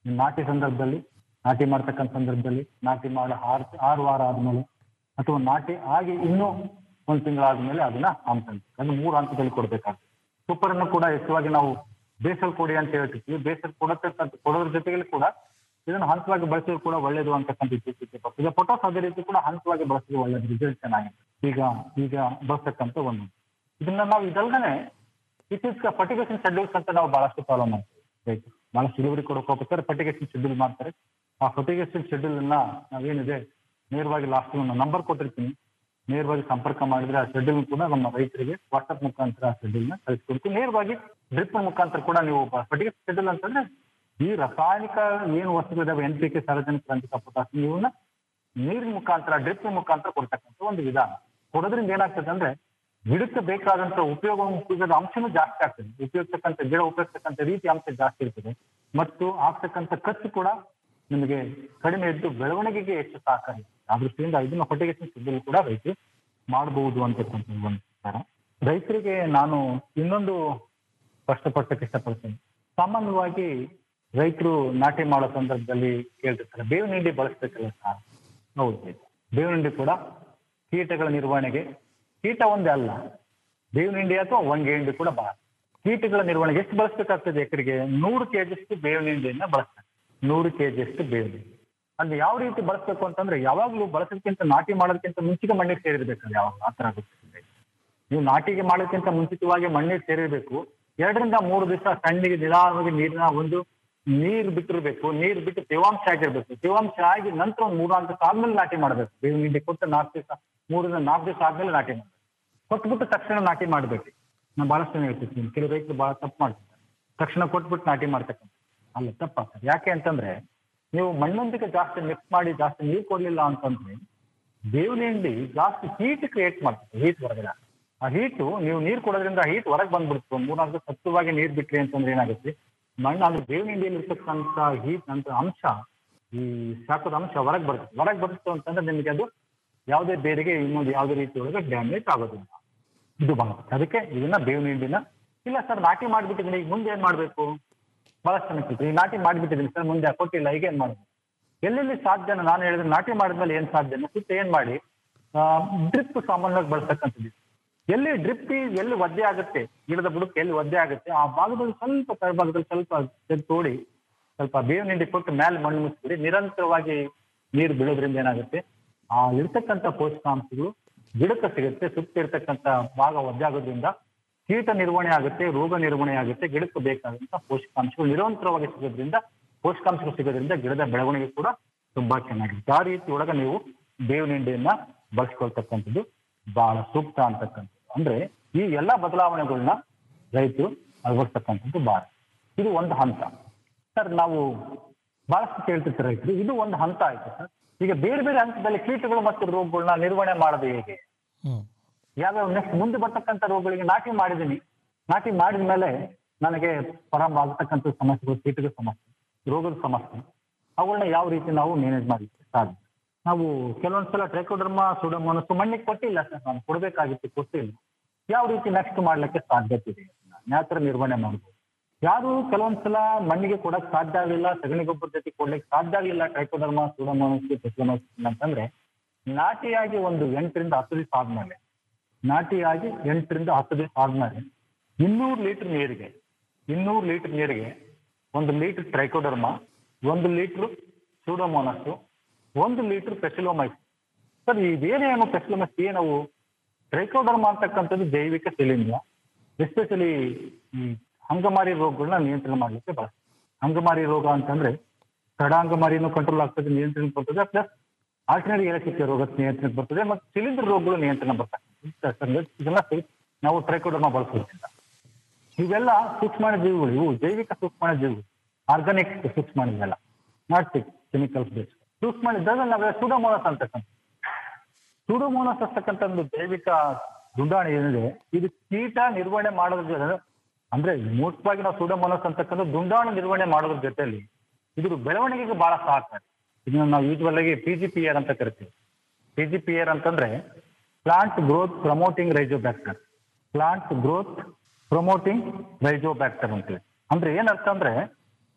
Speaker 11: ನಾಟಿ ಸಂದರ್ಭದಲ್ಲಿ ನಾಟಿ ಮಾಡ್ತಕ್ಕಂಥ ಸಂದರ್ಭದಲ್ಲಿ ನಾಟಿ ಮಾಡೋ ಆರು ಆರು ವಾರ ಆದ್ಮೇಲೆ ಅಥವಾ ನಾಟಿ ಆಗಿ ಇನ್ನೂ ಒಂದು ತಿಂಗಳಾದ್ಮೇಲೆ ಅದನ್ನ ಹಂತ ಅದು ಮೂರು ಹಂತದಲ್ಲಿ ಕೊಡ್ಬೇಕಾಗ್ತದೆ ಸೂಪರ್ ಅನ್ನು ಕೂಡ ಹೆಚ್ಚುವಾಗಿ ನಾವು ಬೇಸಲ್ ಕೊಡಿ ಅಂತ ಹೇಳ್ತಿರ್ತೀವಿ ಬೇಸಲ್ ಕೊಡತಕ್ಕಂಥ ಕೊಡೋದ್ರ ಜೊತೆಗೆ ಕೂಡ ಇದನ್ನು ಹಂತವಾಗಿ ಬಳಸಿದ್ರು ಕೂಡ ಒಳ್ಳೇದು ಅಂತಕ್ಕಂಥ ಇತ್ತೀಚೆಗೆ ಬರ್ತದೆ ಪೊಟಾಸ್ ಅದೇ ರೀತಿ ಕೂಡ ಹಂತವಾಗಿ ಬಳಸಿದ್ರೆ ಒಳ್ಳೇದು ರಿಸಲ್ಟ್ ಚೆನ್ನಾಗಿದೆ ಈಗ ಈಗ ಬಳಸ್ತಕ್ಕಂಥ ಒಂದು ಇದನ್ನ ನಾವು ಇದಲ್ದೇ ಇತ್ತೀಚೆಗೆ ಫರ್ಟಿಗೇಷನ್ ಶೆಡ್ಯೂಲ್ಸ್ ಅಂತ ನಾವು ಬಹಳಷ್ಟು ಫಾಲೋ ಮಾಡ್ತೀವಿ ರೈತರು ಬಹಳಷ್ಟು ಇಳುವರಿ ಕೊಡೋಕೆ ಹೋಗ್ಬೇಕಾದ್ರೆ ಫರ್ಟಿಗೇಷನ್ ಶೆಡ್ಯೂಲ್ ಮಾಡ್ತಾರೆ ಆ ಫರ್ಟಿಗೇಷನ್ ಶೆಡ್ಯೂಲ್ ಅನ್ನ ನಾವೇನಿದೆ ನೇರವಾಗಿ ಲಾಸ್ಟ್ ನಾನು ನಂಬರ್ ಕೊಟ್ಟಿರ್ತೀನಿ ನೇರವಾಗಿ ಸಂಪರ್ಕ ಮಾಡಿದ್ರೆ ಆ ಶೆಡ್ಯೂಲ್ ಕೂಡ ನಮ್ಮ ರೈತರಿಗೆ ವಾಟ್ಸ್ಆಪ್ ಮುಖಾಂತರ ಆ ಶೆಡ್ಯೂಲ್ ನ ಕಳಿಸ್ಕೊಡ್ತೀವಿ ನೇರವಾಗಿ ಡ್ರಿಪ್ ಮುಖಾಂತರ ಕೂಡ ನೀವು ಫರ್ಟಿಗೇಷನ್ ಶೆಡ್ಯೂಲ್ ಅಂತಂದ್ರೆ ಈ ರಾಸಾಯನಿಕ ಏನು ವಸ್ತುಗಳಿದಾವೆ ಎನ್ ಪಿ ಕೆ ಸಾರ್ವಜನಿಕ ರಂಜಿತ ಪೊಟಾಸ್ ಇವನ್ನ ನೀರಿನ ಮುಖಾಂತರ ಡ್ರಿಪ್ ಮುಖಾಂತರ ಕೊಡ್ತಕ್ಕಂಥ ಒಂದು ವಿಧಾನ ಕೊಡೋದ್ರಿಂದ ಏನಾಗ್ತದೆ ಅಂದ್ರೆ ಗಿಡಕ್ಕೆ ಬೇಕಾದಂತ ಉಪಯೋಗ ಉಪಯೋಗದ ಅಂಶನೂ ಜಾಸ್ತಿ ಆಗ್ತದೆ ಉಪಯೋಗಿಸ್ತಕ್ಕಂಥ ಗಿಡ ಉಪಯೋಗಿಸ್ತಕ್ಕಂಥ ರೀತಿ ಅಂಶ ಜಾಸ್ತಿ ಇರ್ತದೆ ಮತ್ತು ಆಗ್ತಕ್ಕಂಥ ಖರ್ಚು ಕೂಡ ನಿಮಗೆ ಕಡಿಮೆ ಇದ್ದು ಬೆಳವಣಿಗೆಗೆ ಹೆಚ್ಚು ಸಹಕಾರಿ ಆ ದೃಷ್ಟಿಯಿಂದ ಇದನ್ನ ಫರ್ಟಿಗೇಷನ್ ಶೆಡ್ಯೂಲ್ ಕೂಡ ರೈತರು ಮಾಡಬಹುದು ಅಂತಕ್ಕಂಥ ಒಂದು ವಿಚಾರ ರೈತರಿಗೆ ನಾನು ಇನ್ನೊಂದು ಸ್ಪಷ್ಟಪಡಿಸಕ್ಕೆ ಇಷ್ಟಪಡ್ತೀನಿ ಸಾಮಾನ್ಯವಾಗಿ ರೈತರು ನಾಟಿ ಮಾಡೋ ಸಂದರ್ಭದಲ್ಲಿ ಕೇಳ್ತಿರ್ತಾರೆ ಬೇವಿನ ಹಿಂಡಿ ಬಳಸ್ಬೇಕಲ್ಲ ಸರ್ ಹೌದು ಬೇವಿನ ಹಿಂಡಿ ಕೂಡ ಕೀಟಗಳ ನಿರ್ವಹಣೆಗೆ ಕೀಟ ಒಂದೇ ಅಲ್ಲ ಬೇವಿನ ಹಿಂಡಿ ಅಥವಾ ಒಂಗೆ ಹಿಂಡಿ ಕೂಡ ಬಹಳ ಕೀಟಗಳ ನಿರ್ವಹಣೆಗೆ ಎಷ್ಟು ಬಳಸಬೇಕಾಗ್ತದೆ ಎಕರೆಗೆ ನೂರು ಕೆಜಿಯಷ್ಟು ಬೇವಿನ ಹಿಂಡಿಯನ್ನ ಬಳಸ್ತಾರೆ ನೂರು ಕೆಜಿಯಷ್ಟು ಬೇವಿನ ಹಿಂಡಿ ಅಲ್ಲಿ ಯಾವ ರೀತಿ ಬಳಸಬೇಕು ಅಂತಂದ್ರೆ ಯಾವಾಗ್ಲೂ ಬಳಸೋದಕ್ಕಿಂತ ನಾಟಿ ಮಾಡೋದಕ್ಕಿಂತ ಮುಂಚಿಗೆ ಮಣ್ಣಿಗೆ ಸೇರಿರ್ಬೇಕಲ್ಲ ಯಾವಾಗ ಆ ಥರ ಆಗುತ್ತೆ ನೀವು ನಾಟಿಗೆ ಮಾಡೋದಕ್ಕಿಂತ ಮುಂಚಿತವಾಗಿ ಮಣ್ಣಿಗೆ ಸೇರಿರ್ಬೇಕು ಎರಡರಿಂದ ಮೂರು ದಿವಸ ಸಣ್ಣಿಗೆ ನಿಧಾನವಾಗಿ ನೀರಿನ ಒಂದು ನೀರು ಬಿಟ್ಟಿರ್ಬೇಕು ನೀರು ಬಿಟ್ಟು ತೇವಾಂಶ ಆಗಿರ್ಬೇಕು ತೇವಾಂಶ ಆಗಿ ನಂತರ ಒಂದು ಮೂರ್ನಾಲ್ಕು ದಿವಸ ಆದ್ಮೇಲೆ ನಾಟಿ ಮಾಡಬೇಕು ಬೇವಿನ ಹಿಂಡಿ ಕೊಟ್ಟು ನಾಲ್ಕು ದಿವಸ ಮೂರರಿಂದ ನಾಲ್ಕು ದಿವಸ ಆದ್ಮೇಲೆ ನಾಟಿ ಮಾಡಬೇಕು ಕೊಟ್ಬಿಟ್ಟು ತಕ್ಷಣ ನಾಟಿ ಮಾಡಬೇಕು ನಾನು ಬಹಳಷ್ಟು ಜನ ಹೇಳ್ತಿರ್ತೀನಿ ಕೆಲವು ರೈತರು ಬಹಳ ತಪ್ಪು ಮಾಡ್ತಿದ್ದಾರೆ ತಕ್ಷಣ ಕೊಟ್ಬಿಟ್ಟು ನಾಟಿ ಮಾಡ್ತಕ್ಕಂಥ ಅಲ್ಲ ತಪ್ಪಾಗ್ತದೆ ಯಾಕೆ ಅಂತಂದ್ರೆ ನೀವು ಮಣ್ಣೊಂದಿಗೆ ಜಾಸ್ತಿ ಮಿಕ್ಸ್ ಮಾಡಿ ಜಾಸ್ತಿ ನೀರು ಕೊಡ್ಲಿಲ್ಲ ಅಂತಂದ್ರೆ ಬೇವಿನ ಹಿಂಡಿ ಜಾಸ್ತಿ ಹೀಟ್ ಕ್ರಿಯೇಟ್ ಮಾಡ್ತದೆ ಹೀಟ್ ಹೊರಗಡೆ ಆ ಹೀಟು ನೀವು ನೀರು ಕೊಡೋದ್ರಿಂದ ಹೀಟ್ ಹೊರಗೆ ಬಂದ್ಬಿಡ್ತು ಮೂರ್ನಾಲ್ಕು ಸತ್ವವಾಗಿ ನೀರು ಬಿಟ್ರಿ ಅಂತಂದ್ರೆ ಏನಾಗುತ್ತೆ ಮಣ್ಣು ಅಂದ್ರೆ ಬೇವಿನ ಹಿಂಡಿಯಲ್ಲಿ ಇರ್ತಕ್ಕಂಥ ಹೀಟ್ ಅಂತ ಅಂಶ ಈ ಶಾಖದ ಅಂಶ ಹೊರಗೆ ಬರುತ್ತೆ ಹೊರಗೆ ಬರುತ್ತೆ ಅಂತಂದ್ರೆ ನಿಮಗೆ ಅದು ಯಾವುದೇ ಬೇರೆಗೆ ಇನ್ನೊಂದು ಯಾವುದೇ ರೀತಿ ಒಳಗೆ ಡ್ಯಾಮೇಜ್ ಆಗೋದಿಲ್ಲ ಇದು ಬರುತ್ತೆ ಅದಕ್ಕೆ ಇದನ್ನ ಬೇವಿನ ಹಿಂಡಿನ ಇಲ್ಲ ಸರ್ ನಾಟಿ ಮಾಡ್ಬಿಟ್ಟಿದ್ದೀನಿ ಈಗ ಮುಂದೆ ಏನ್ ಮಾಡ್ಬೇಕು ಬಹಳಷ್ಟು ಜನ ಕೇಳ್ತಾರೆ, ಈ ನಾಟಿ ಮಾಡ್ಬಿಟ್ಟಿದ್ದೀನಿ ಸರ್ ಮುಂದೆ ಕೊಟ್ಟಿಲ್ಲ ಈಗ ಏನ್ ಮಾಡ್ಬೇಕು ಎಲ್ಲೆಲ್ಲಿ ಸಾಧ್ಯನ ನಾನು ಹೇಳಿದ್ರೆ ನಾಟಿ ಮಾಡಿದ್ಮೇಲೆ ಏನ್ ಸಾಧ್ಯನ ಸುತ್ತ ಏನ್ ಮಾಡಿ ಡ್ರಿಪ್ ಸಾಮಾನ್ಯವಾಗಿ ಬಳಸ್ತಕ್ಕಂಥದ್ದು ಎಲ್ಲಿ ಡ್ರಿಪ್ ಎಲ್ಲಿ ಒದ್ದೆ ಆಗುತ್ತೆ ಗಿಡದ ಬುಡಕ್ಕೆ ಎಲ್ಲಿ ಒದ್ದೆ ಆಗುತ್ತೆ ಆ ಭಾಗದಲ್ಲಿ ಸ್ವಲ್ಪ ಕೆಳಭಾಗದಲ್ಲಿ ಸ್ವಲ್ಪ ತೆಗ್ದು ತೋಡಿ ಸ್ವಲ್ಪ ಬೇವಿನ ಹಿಂಡಿ ಕೊಟ್ಟು ಮೇಲೆ ಮಣ್ಣು ಮುಚ್ಚಿಬಿಡಿ ನಿರಂತರವಾಗಿ ನೀರು ಬೀಳೋದ್ರಿಂದ ಏನಾಗುತ್ತೆ ಆ ಇರ್ತಕ್ಕಂಥ ಪೋಷಕಾಂಶಗಳು ಗಿಡಕ್ಕೆ ಸಿಗುತ್ತೆ ಸುತ್ತ ಇರ್ತಕ್ಕಂಥ ಭಾಗ ಒದ್ದೆ ಆಗೋದ್ರಿಂದ ಕೀಟ ನಿರ್ವಹಣೆ ಆಗುತ್ತೆ ರೋಗ ನಿರ್ವಹಣೆ ಆಗುತ್ತೆ ಗಿಡಕ್ಕೆ ಬೇಕಾದಂತ ಪೋಷಕಾಂಶಗಳು ನಿರಂತರವಾಗಿ ಸಿಗೋದ್ರಿಂದ ಪೋಷಕಾಂಶಗಳು ಸಿಗೋದ್ರಿಂದ ಗಿಡದ ಬೆಳವಣಿಗೆ ಕೂಡ ತುಂಬಾ ಚೆನ್ನಾಗಿರುತ್ತೆ ಆ ರೀತಿ ಒಳಗೆ ನೀವು ಬೇವಿನ ಹಿಂಡಿಯನ್ನ ಬಳಸ್ಕೊಳ್ತಕ್ಕಂಥದ್ದು ಬಹಳ ಸೂಕ್ತ ಅಂತಕ್ಕಂಥದ್ದು ಅಂದ್ರೆ ಈ ಎಲ್ಲಾ ಬದಲಾವಣೆಗಳನ್ನ ರೈತರು ಅಳವಡಿಸ್ತಕ್ಕಂಥದ್ದು ಬಹಳ ಇದು ಒಂದು ಹಂತ ಸರ್ ನಾವು ಬಹಳಷ್ಟು ಕೇಳ್ತಿರ್ತಾರೆ ರೈತರು ಇದು ಒಂದು ಹಂತ ಆಯ್ತು ಸರ್ ಈಗ ಬೇರೆ ಬೇರೆ ಹಂತದಲ್ಲಿ ಕೀಟಗಳು ಮತ್ತು ರೋಗಗಳನ್ನ ನಿರ್ವಹಣೆ ಮಾಡೋದು ಹೇಗೆ ಯಾವ್ಯಾವ ನೆಕ್ಸ್ಟ್ ಮುಂದೆ ಬರ್ತಕ್ಕಂಥ ರೋಗಗಳಿಗೆ ನಾಟಿ ಮಾಡಿದ್ದೀನಿ ನಾಟಿ ಮಾಡಿದ ಮೇಲೆ ನನಗೆ ಪ್ರಾರಂಭ ಆಗತಕ್ಕಂಥ ಸಮಸ್ಯೆಗಳು ಕೀಟದ ಸಮಸ್ಯೆ ರೋಗದ ಸಮಸ್ಯೆ ಅವುಗಳನ್ನ ಯಾವ ರೀತಿ ನಾವು ಮ್ಯಾನೇಜ್ ಮಾಡಲಿಕ್ಕೆ ಸಾಧ್ಯ ನಾವು ಕೆಲವೊಂದ್ಸಲ ಟ್ರೈಕೋಡರ್ಮ ಸುಡಮೋನಸ್ ಮಣ್ಣಿಗೆ ಕೊಟ್ಟಿಲ್ಲ ಸರ್ ನಾನು ಕೊಡಬೇಕಾಗಿತ್ತು ಕೊಟ್ಟಿಲ್ಲ ಯಾವ ರೀತಿ ನೆಕ್ಸ್ಟ್ ಮಾಡ್ಲಿಕ್ಕೆ ಸಾಧ್ಯತೆ ಇದೆ ಯಾವ ಥರ ನಿರ್ವಹಣೆ ಮಾಡ್ಬೋದು ಯಾರು ಕೆಲವೊಂದ್ಸಲ ಮಣ್ಣಿಗೆ ಕೊಡಕ್ ಸಾಧ್ಯ ಆಗಲಿಲ್ಲ ಸಗಣಿ ಗೊಬ್ಬರ ಜೊತೆ ಕೊಡ್ಲಿಕ್ಕೆ ಸಾಧ್ಯ ಆಗಲಿಲ್ಲ ಟ್ರೈಕೋಡರ್ಮ ಸುಡಮೋನಸ್ ಟೆಸ್ಲೋನಸ್ ಅಂತಂದ್ರೆ ನಾಟಿಯಾಗಿ ಒಂದು ಎಂಟರಿಂದ ಹತ್ತು ದಿವಸ ಆದ್ಮೇಲೆ ನಾಟಿಯಾಗಿ ಎಂಟರಿಂದ ಹತ್ತು ದಿವಸ ಆದ್ಮೇಲೆ ಇನ್ನೂರು ಲೀಟರ್ ನೀರಿಗೆ ಇನ್ನೂರು ಲೀಟರ್ ನೀರಿಗೆ ಒಂದು ಲೀಟರ್ ಟ್ರೈಕೋಡರ್ಮ ಒಂದು ಲೀಟರ್ ಸೂಡೋಮೋನಸ್ ಒಂದು ಲೀಟರ್ ಪೆಸಿಲೋಮೈಸ್ ಸರ್ ಇದೇನೇನು ಪೆಸಿಲೋಮೈಸ್ ಏನವು ಟ್ರೈಕೋಡರ್ಮ ಅಂತಕ್ಕಂಥದ್ದು ಜೈವಿಕ ಶಿಲೀಂಧ್ರ ಎಸ್ಪೆಷಲಿ ಈ ಅಂಗಮಾರಿ ರೋಗಗಳನ್ನ ನಿಯಂತ್ರಣ ಮಾಡಲಿಕ್ಕೆ ಬಳಸ್ತಾರೆ ಅಂಗಮಾರಿ ರೋಗ ಅಂತಂದ್ರೆ ತಡಾಂಗಮಾರಿನೂ ಕಂಟ್ರೋಲ್ ಆಗ್ತದೆ ನಿಯಂತ್ರಣ ಬರ್ತದೆ ಪ್ಲಸ್ ಆಲ್ಟರ್ನೇಟಿವ್ ಎಲೆಕ್ಟ್ರಿಕ್ ರೋಗ ನಿಯಂತ್ರಣಕ್ಕೆ ಬರ್ತದೆ ಮತ್ತು ಶಿಲೀಂಧ್ರ ರೋಗಗಳು ನಿಯಂತ್ರಣ ಬರ್ತದೆ ಇದೆಲ್ಲ ನಾವು ಟ್ರೈಕೋಡರ್ಮ ಬಳಸೋದ್ರಿಂದ ಇವೆಲ್ಲ ಸೂಕ್ಷ್ಮಾಣು ಜೀವಿಗಳು ಇವು ಜೈವಿಕ ಸೂಕ್ಷ್ಮಾಣು ಜೀವಿಗಳು ಆರ್ಗಾನಿಕ್ ಸೂಕ್ಷ್ಮಾಣು ಇವೆಲ್ಲ ನಾಟ್ ಕೆಮಿಕಲ್ಸ್ ಬೇಸ್ ಸೂಕ್ಷ್ಮಾಣು ಇದ್ದಾಗ ನಾವೆಲ್ಲ ಸುಡೋಮೋನಸ್ ಅಂತಕ್ಕಂಥ ಸುಡೋಮೋನಸ್ ಅಂತಕ್ಕಂಥ ಒಂದು ಜೈವಿಕ ದುಂಡಾಣು ಏನಿದೆ ಇದು ಕೀಟ ನಿರ್ವಹಣೆ ಮಾಡೋದ್ರ ಜೊತೆ ಅಂದ್ರೆ ಮುಖ್ಯವಾಗಿ ನಾವು ಸುಡೋಮೋನಸ್ ಅಂತಕ್ಕಂಥ ದುಂಡಾಣು ನಿರ್ವಹಣೆ ಮಾಡೋದ್ರ ಜೊತೆಯಲ್ಲಿ ಇದ್ರ ಬೆಳವಣಿಗೆಗೆ ಬಹಳ ಸಹಕಾರಿ ಇದನ್ನ ನಾವು ಯೂಸ್ವಲ್ ಆಗಿ ಪಿ ಜಿ ಪಿ ಆರ್ ಅಂತ ಕರಿತೀವಿ ಪಿ ಜಿ ಪಿ ಆರ್ ಅಂತಂದ್ರೆ plant growth promoting rhizobacter plant growth promoting rhizobacter ಅಂತೇಳಿ ಅಂದ್ರೆ ಏನರ್ಥ ಅಂದ್ರೆ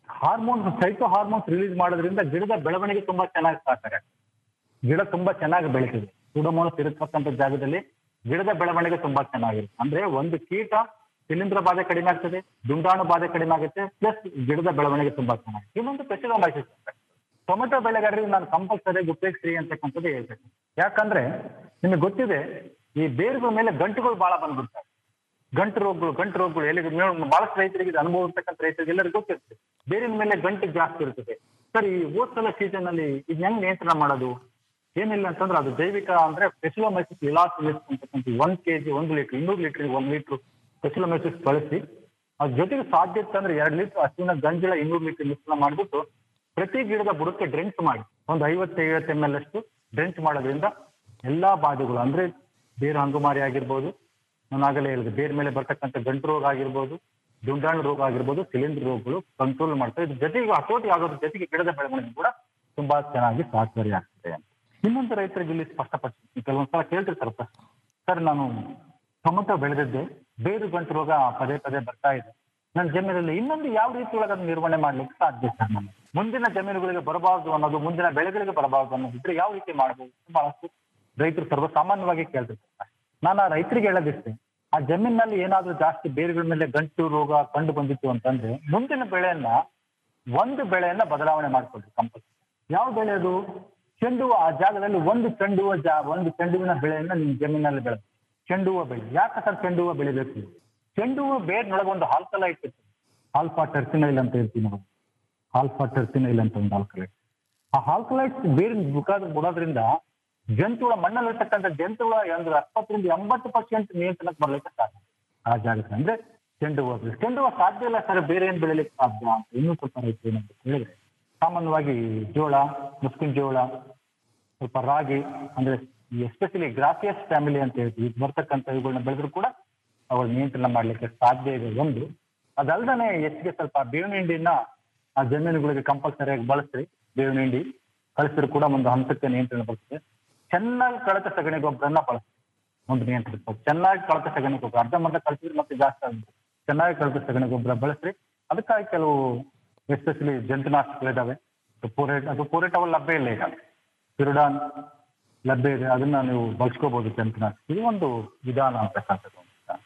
Speaker 11: ಹಾರ್ಮೋನ್ಸ್ ಸೈಕೋ ಹಾರ್ಮೋನ್ಸ್ ರಿಲೀಸ್ ಮಾಡೋದ್ರಿಂದ ಗಿಡದ ಬೆಳವಣಿಗೆ ತುಂಬಾ ಚೆನ್ನಾಗಿ ಸಹಕಾರ ಗಿಡ ತುಂಬಾ ಚೆನ್ನಾಗಿ ಬೆಳೀತದೆ ಸುಡಮೋನಸ್ ಇರತಕ್ಕಂಥ ಜಾಗದಲ್ಲಿ ಗಿಡದ ಬೆಳವಣಿಗೆ ತುಂಬಾ ಚೆನ್ನಾಗಿರುತ್ತೆ ಅಂದ್ರೆ ಒಂದು ಕೀಟ ಶಿಲೀಂಧ್ರ ಬಾಧೆ ಕಡಿಮೆ ಆಗ್ತದೆ ದುಂಡಾಣು ಬಾಧೆ ಕಡಿಮೆ ಆಗುತ್ತೆ ಪ್ಲಸ್ ಗಿಡದ ಬೆಳವಣಿಗೆ ತುಂಬಾ ಚೆನ್ನಾಗಿ ಇನ್ನೊಂದು ಪೆಸಿಲೋಮೈಸಿಸ್ ಟೊಮೆಟೊ ಬೆಳೆಗಾರರಿಗೆ ನಾನು ಕಂಪಲ್ಸರಿ ಉಪಯೋಗಿಸ್ರಿ ಅಂತಕ್ಕಂಥದ್ದು ಹೇಳ್ಬೇಕು ಯಾಕಂದ್ರೆ ನಿಮಗೆ ಗೊತ್ತಿದೆ ಈ ಬೇರುಗಳ ಮೇಲೆ ಗಂಟುಗಳು ಬಹಳ ಬಂದ್ಬಿಡ್ತವೆ ಗಂಟು ರೋಗಗಳು ಗಂಟು ರೋಗಗಳು ಎಲ್ಲಿ ಬಹಳಷ್ಟು ರೈತರಿಗೆ ಇದು ಅನುಭವ ಇರ್ತಕ್ಕಂಥ ರೈತರಿಗೆ ಎಲ್ಲರಿಗೂ ಗೊತ್ತಿರ್ತದೆ ಬೇರಿನ ಮೇಲೆ ಗಂಟು ಜಾಸ್ತಿ ಇರ್ತದೆ ಸರ್ ಈ ಹೋದ್ ಸಲ ಸೀಸನ್ ಅಲ್ಲಿ ಇದು ಹೆಂಗ್ ನಿಯಂತ್ರಣ ಮಾಡೋದು ಏನಿಲ್ಲ ಅಂತಂದ್ರೆ ಅದು ಜೈವಿಕ ಅಂದ್ರೆ ಪೆಸಿಲೋಮೈಸಿಸ್ ಇಲಾಸಿಲಿಸ್ ಅಂತಕ್ಕಂಥ ಒಂದ್ ಕೆಜಿ ಒಂದು ಲೀಟರ್ ಇನ್ನೂರು ಲೀಟರ್ ಒಂದ್ ಲೀಟರ್ ಪೆಸಿಲೋಮೈಸಿಸ್ ಬಳಸಿ ಅದ್ರ ಜೊತೆಗೆ ಸಾಧ್ಯತೆ ಅಂದ್ರೆ ಎರಡು ಲೀಟರ್ ಹಸುವಿನ ಗಂಜಲ ಇನ್ನೂರು ಲೀಟರ್ ಮಿಶ್ರಣ ಮಾಡಿಬಿಟ್ಟು ಪ್ರತಿ ಗಿಡದ ಬುಡಕ್ಕೆ ಡ್ರೆಂಚ್ ಮಾಡಿ ಒಂದು ಐವತ್ತು ಐವತ್ತು ಎಮ್ ಎಲ್ ಅಷ್ಟು ಡ್ರೆಂಚ್ ಮಾಡೋದ್ರಿಂದ ಎಲ್ಲಾ ಬಾಧೆಗಳು ಅಂದ್ರೆ ಬೇರು ಹಂಗುಮಾರಿ ಆಗಿರ್ಬೋದು ನಾನು ಆಗಲೇ ಹೇಳಿದೆ ಬೇರ್ ಮೇಲೆ ಬರ್ತಕ್ಕಂಥ ಗಂಟು ರೋಗ ಆಗಿರ್ಬೋದು ದುಂಡಾಣು ರೋಗ ಆಗಿರ್ಬೋದು ಸಿಲಿಂಡರ್ ರೋಗಗಳು ಕಂಟ್ರೋಲ್ ಮಾಡ್ತವೆ ಇದ್ರ ಜೊತೆಗೆ ಹತೋಟಿ ಆಗೋದ್ರ ಜೊತೆಗೆ ಗಿಡದ ಬೆಳವಣಿಗೆ ಕೂಡ ತುಂಬಾ ಚೆನ್ನಾಗಿ ಸಹಕಾರಿ ಆಗ್ತದೆ ಅಂತ ಇನ್ನೊಂದು ರೈತರಿಗೆ ಇಲ್ಲಿ ಸ್ಪಷ್ಟಪಡಿಸ್ತೀನಿ ಕೆಲವೊಂದ್ಸಲ ಕೇಳ್ತಿರ್ತಾರೆ ಪ್ರಶ್ನೆ ಸರ್ ನಾನು ಟೊಮೆಟೊ ಬೆಳೆದಿದ್ದೆ ಬೇರು ಗಂಟು ರೋಗ ಪದೇ ಪದೇ ಬರ್ತಾ ಇದೆ ನನ್ನ ಜಮೀನಲ್ಲಿ ಇನ್ನೊಂದು ಯಾವ ರೀತಿ ಒಳಗೆ ಅದನ್ನ ನಿರ್ವಹಣೆ ಮಾಡ್ಲಿಕ್ಕೆ ಸಾಧ್ಯ ಸರ್ ನಾನು ಮುಂದಿನ ಜಮೀನುಗಳಿಗೆ ಬರಬಾರ್ದು ಅನ್ನೋದು ಮುಂದಿನ ಬೆಳೆಗಳಿಗೆ ಬರಬಾರ್ದು ಅನ್ನೋದಿದ್ರೆ ಯಾವ ರೀತಿ ಮಾಡಬಹುದು ಬಹಳಷ್ಟು ರೈತರು ಸರ್ವಸಾಮಾನ್ಯವಾಗಿ ಕೇಳ್ತಿರ್ತಾರೆ ನಾನು ಆ ರೈತರಿಗೆ ಹೇಳೋದಿಷ್ಟೇ ಆ ಜಮೀನಿನಲ್ಲಿ ಏನಾದ್ರೂ ಜಾಸ್ತಿ ಬೇರುಗಳ ಮೇಲೆ ಗಂಟು ರೋಗ ಕಂಡು ಬಂದಿತ್ತು ಅಂತಂದ್ರೆ ಮುಂದಿನ ಬೆಳೆಯನ್ನ ಒಂದು ಬೆಳೆಯನ್ನ ಬದಲಾವಣೆ ಮಾಡ್ಕೊಳ್ರಿ ಕಂಪಲ್ಸರಿ ಯಾವ ಬೆಳೆ ಅದು ಚೆಂಡು ಹೂವು ಆ ಜಾಗದಲ್ಲಿ ಒಂದು ಚೆಂಡು ಹೂವು ಜಾ ಒಂದು ಚೆಂಡು ಹೂವಿನ ಬೆಳೆಯನ್ನ ನಿಮ್ ಜಮೀನಲ್ಲಿ ಬೆಳೆ ಚೆಂಡು ಹೂವು ಬೆಳೆ ಯಾಕೆ ಸರ್ ಚೆಂಡು ಹೂವು ಬೆಳಿಬೇಕು ಚೆಂಡು ಹೂವು ಬೇರ್ನೊಳಗೆ ಒಂದು ಆಲ್ಕಲೈಟ್ ಇರ್ತದೆ ಆಲ್ಫಾ ಟರ್ಸಿನೈಲ್ ಅಂತ ಹೇಳ್ತೀವಿ ನಾವು ಆಲ್ಫಾ ಟರ್ಸಿನೈಲ್ ಅಂತ ಒಂದು ಆಲ್ಕಲೈಟ್ ಆ ಆಲ್ಕಲೈಟ್ ಬೇರಿನ ಮುಖಾದ ಬಿಡೋದ್ರಿಂದ ಜಂತುಳ ಮಣ್ಣಲ್ಲಿರ್ತಕ್ಕಂಥ ಜಂತುಳ ಒಂದು ಎಪ್ಪತ್ತರಿಂದ ಎಂಬತ್ತು ಪರ್ಸೆಂಟ್ ನಿಯಂತ್ರಣಕ್ಕೆ ಬರ್ಲಿಕ್ಕೆ ಸಾಧ್ಯ ಆ ಜಾಗಕ್ಕೆ ಅಂದ್ರೆ ಚೆಂಡು ಹೂವು ಬೆಳೆ ಚೆಂಡು ಹೂವು ಸಾಧ್ಯ ಇಲ್ಲ ಸರ್ ಬೇರೆ ಏನ್ ಬೆಳಿಲಿಕ್ಕೆ ಸಾಧ್ಯ ಅಂತ ಇನ್ನೂ ಸ್ವಲ್ಪ ರೈತರು ಏನಂತ ಹೇಳಿದ್ರೆ ಸಾಮಾನ್ಯವಾಗಿ ಜೋಳ ಮುಸ್ಕಿನ ಜೋಳ ಸ್ವಲ್ಪ ರಾಗಿ ಅಂದ್ರೆ ಎಸ್ಪೆಷಲಿ ಗ್ರಾಫಿಯಸ್ ಫ್ಯಾಮಿಲಿ ಅಂತ ಹೇಳ್ತೀವಿ ಇದು ಬರ್ತಕ್ಕಂಥ ಇವುಗಳನ್ನ ಬೆಳೆದ್ರು ಕೂಡ ಅವುಗಳ ನಿಯಂತ್ರಣ ಮಾಡ್ಲಿಕ್ಕೆ ಸಾಧ್ಯ ಇದೆ ಒಂದು ಅದಲ್ದೇ ಹೆಚ್ಚಿಗೆ ಸ್ವಲ್ಪ ಬೇವಿನ ಹಿಂಡಿನ ಆ ಜಮೀನುಗಳಿಗೆ ಕಂಪಲ್ಸರಿಯಾಗಿ ಬಳಸ್ರಿ ಬೇವಿನ ಹಿಂಡಿ ಕಳಿಸಿದ್ರು ಕೂಡ ಒಂದು ಹಂತಕ್ಕೆ ನಿಯಂತ್ರಣ ಬರ್ತದೆ ಚೆನ್ನಾಗಿ ಕಳತ ಸಗಣಿ ಗೊಬ್ಬರನ್ನ ಬಳಸ್ರಿ ಒಂದು ನಿಯಂತ್ರಿಸ್ಬೋದು ಚೆನ್ನಾಗಿ ಕಳತ ಸಗಣಿ ಗೊಬ್ಬರ ಅರ್ಧಂಬರ್ಧ ಕಳಿಸಿದ್ರೆ ಮತ್ತೆ ಜಾಸ್ತಿ ಆಗುತ್ತೆ ಚೆನ್ನಾಗಿ ಕಳತ ಸಗಣಿ ಗೊಬ್ಬರ ಬಳಸ್ರಿ ಅದಕ್ಕಾಗಿ ಕೆಲವು ಎಸ್ಪೆಷಲಿ ಜಂತುನಾಶಕಗಳಿದಾವೆ ಪೂರೇಟ್ ಅದು ಪೂರೇಟ್ ಅವು ಲಭ್ಯ ಇಲ್ಲ ಈಗ ಪಿರುಡಾನ್ ಲಭ್ಯ ಇದೆ ಅದನ್ನ ನೀವು ಬಳಸ್ಕೋಬಹುದು ಜಂತುನಾಶಕ ಇದು ಒಂದು ವಿಧಾನ ಅಂತಕ್ಕಂಥದ್ದು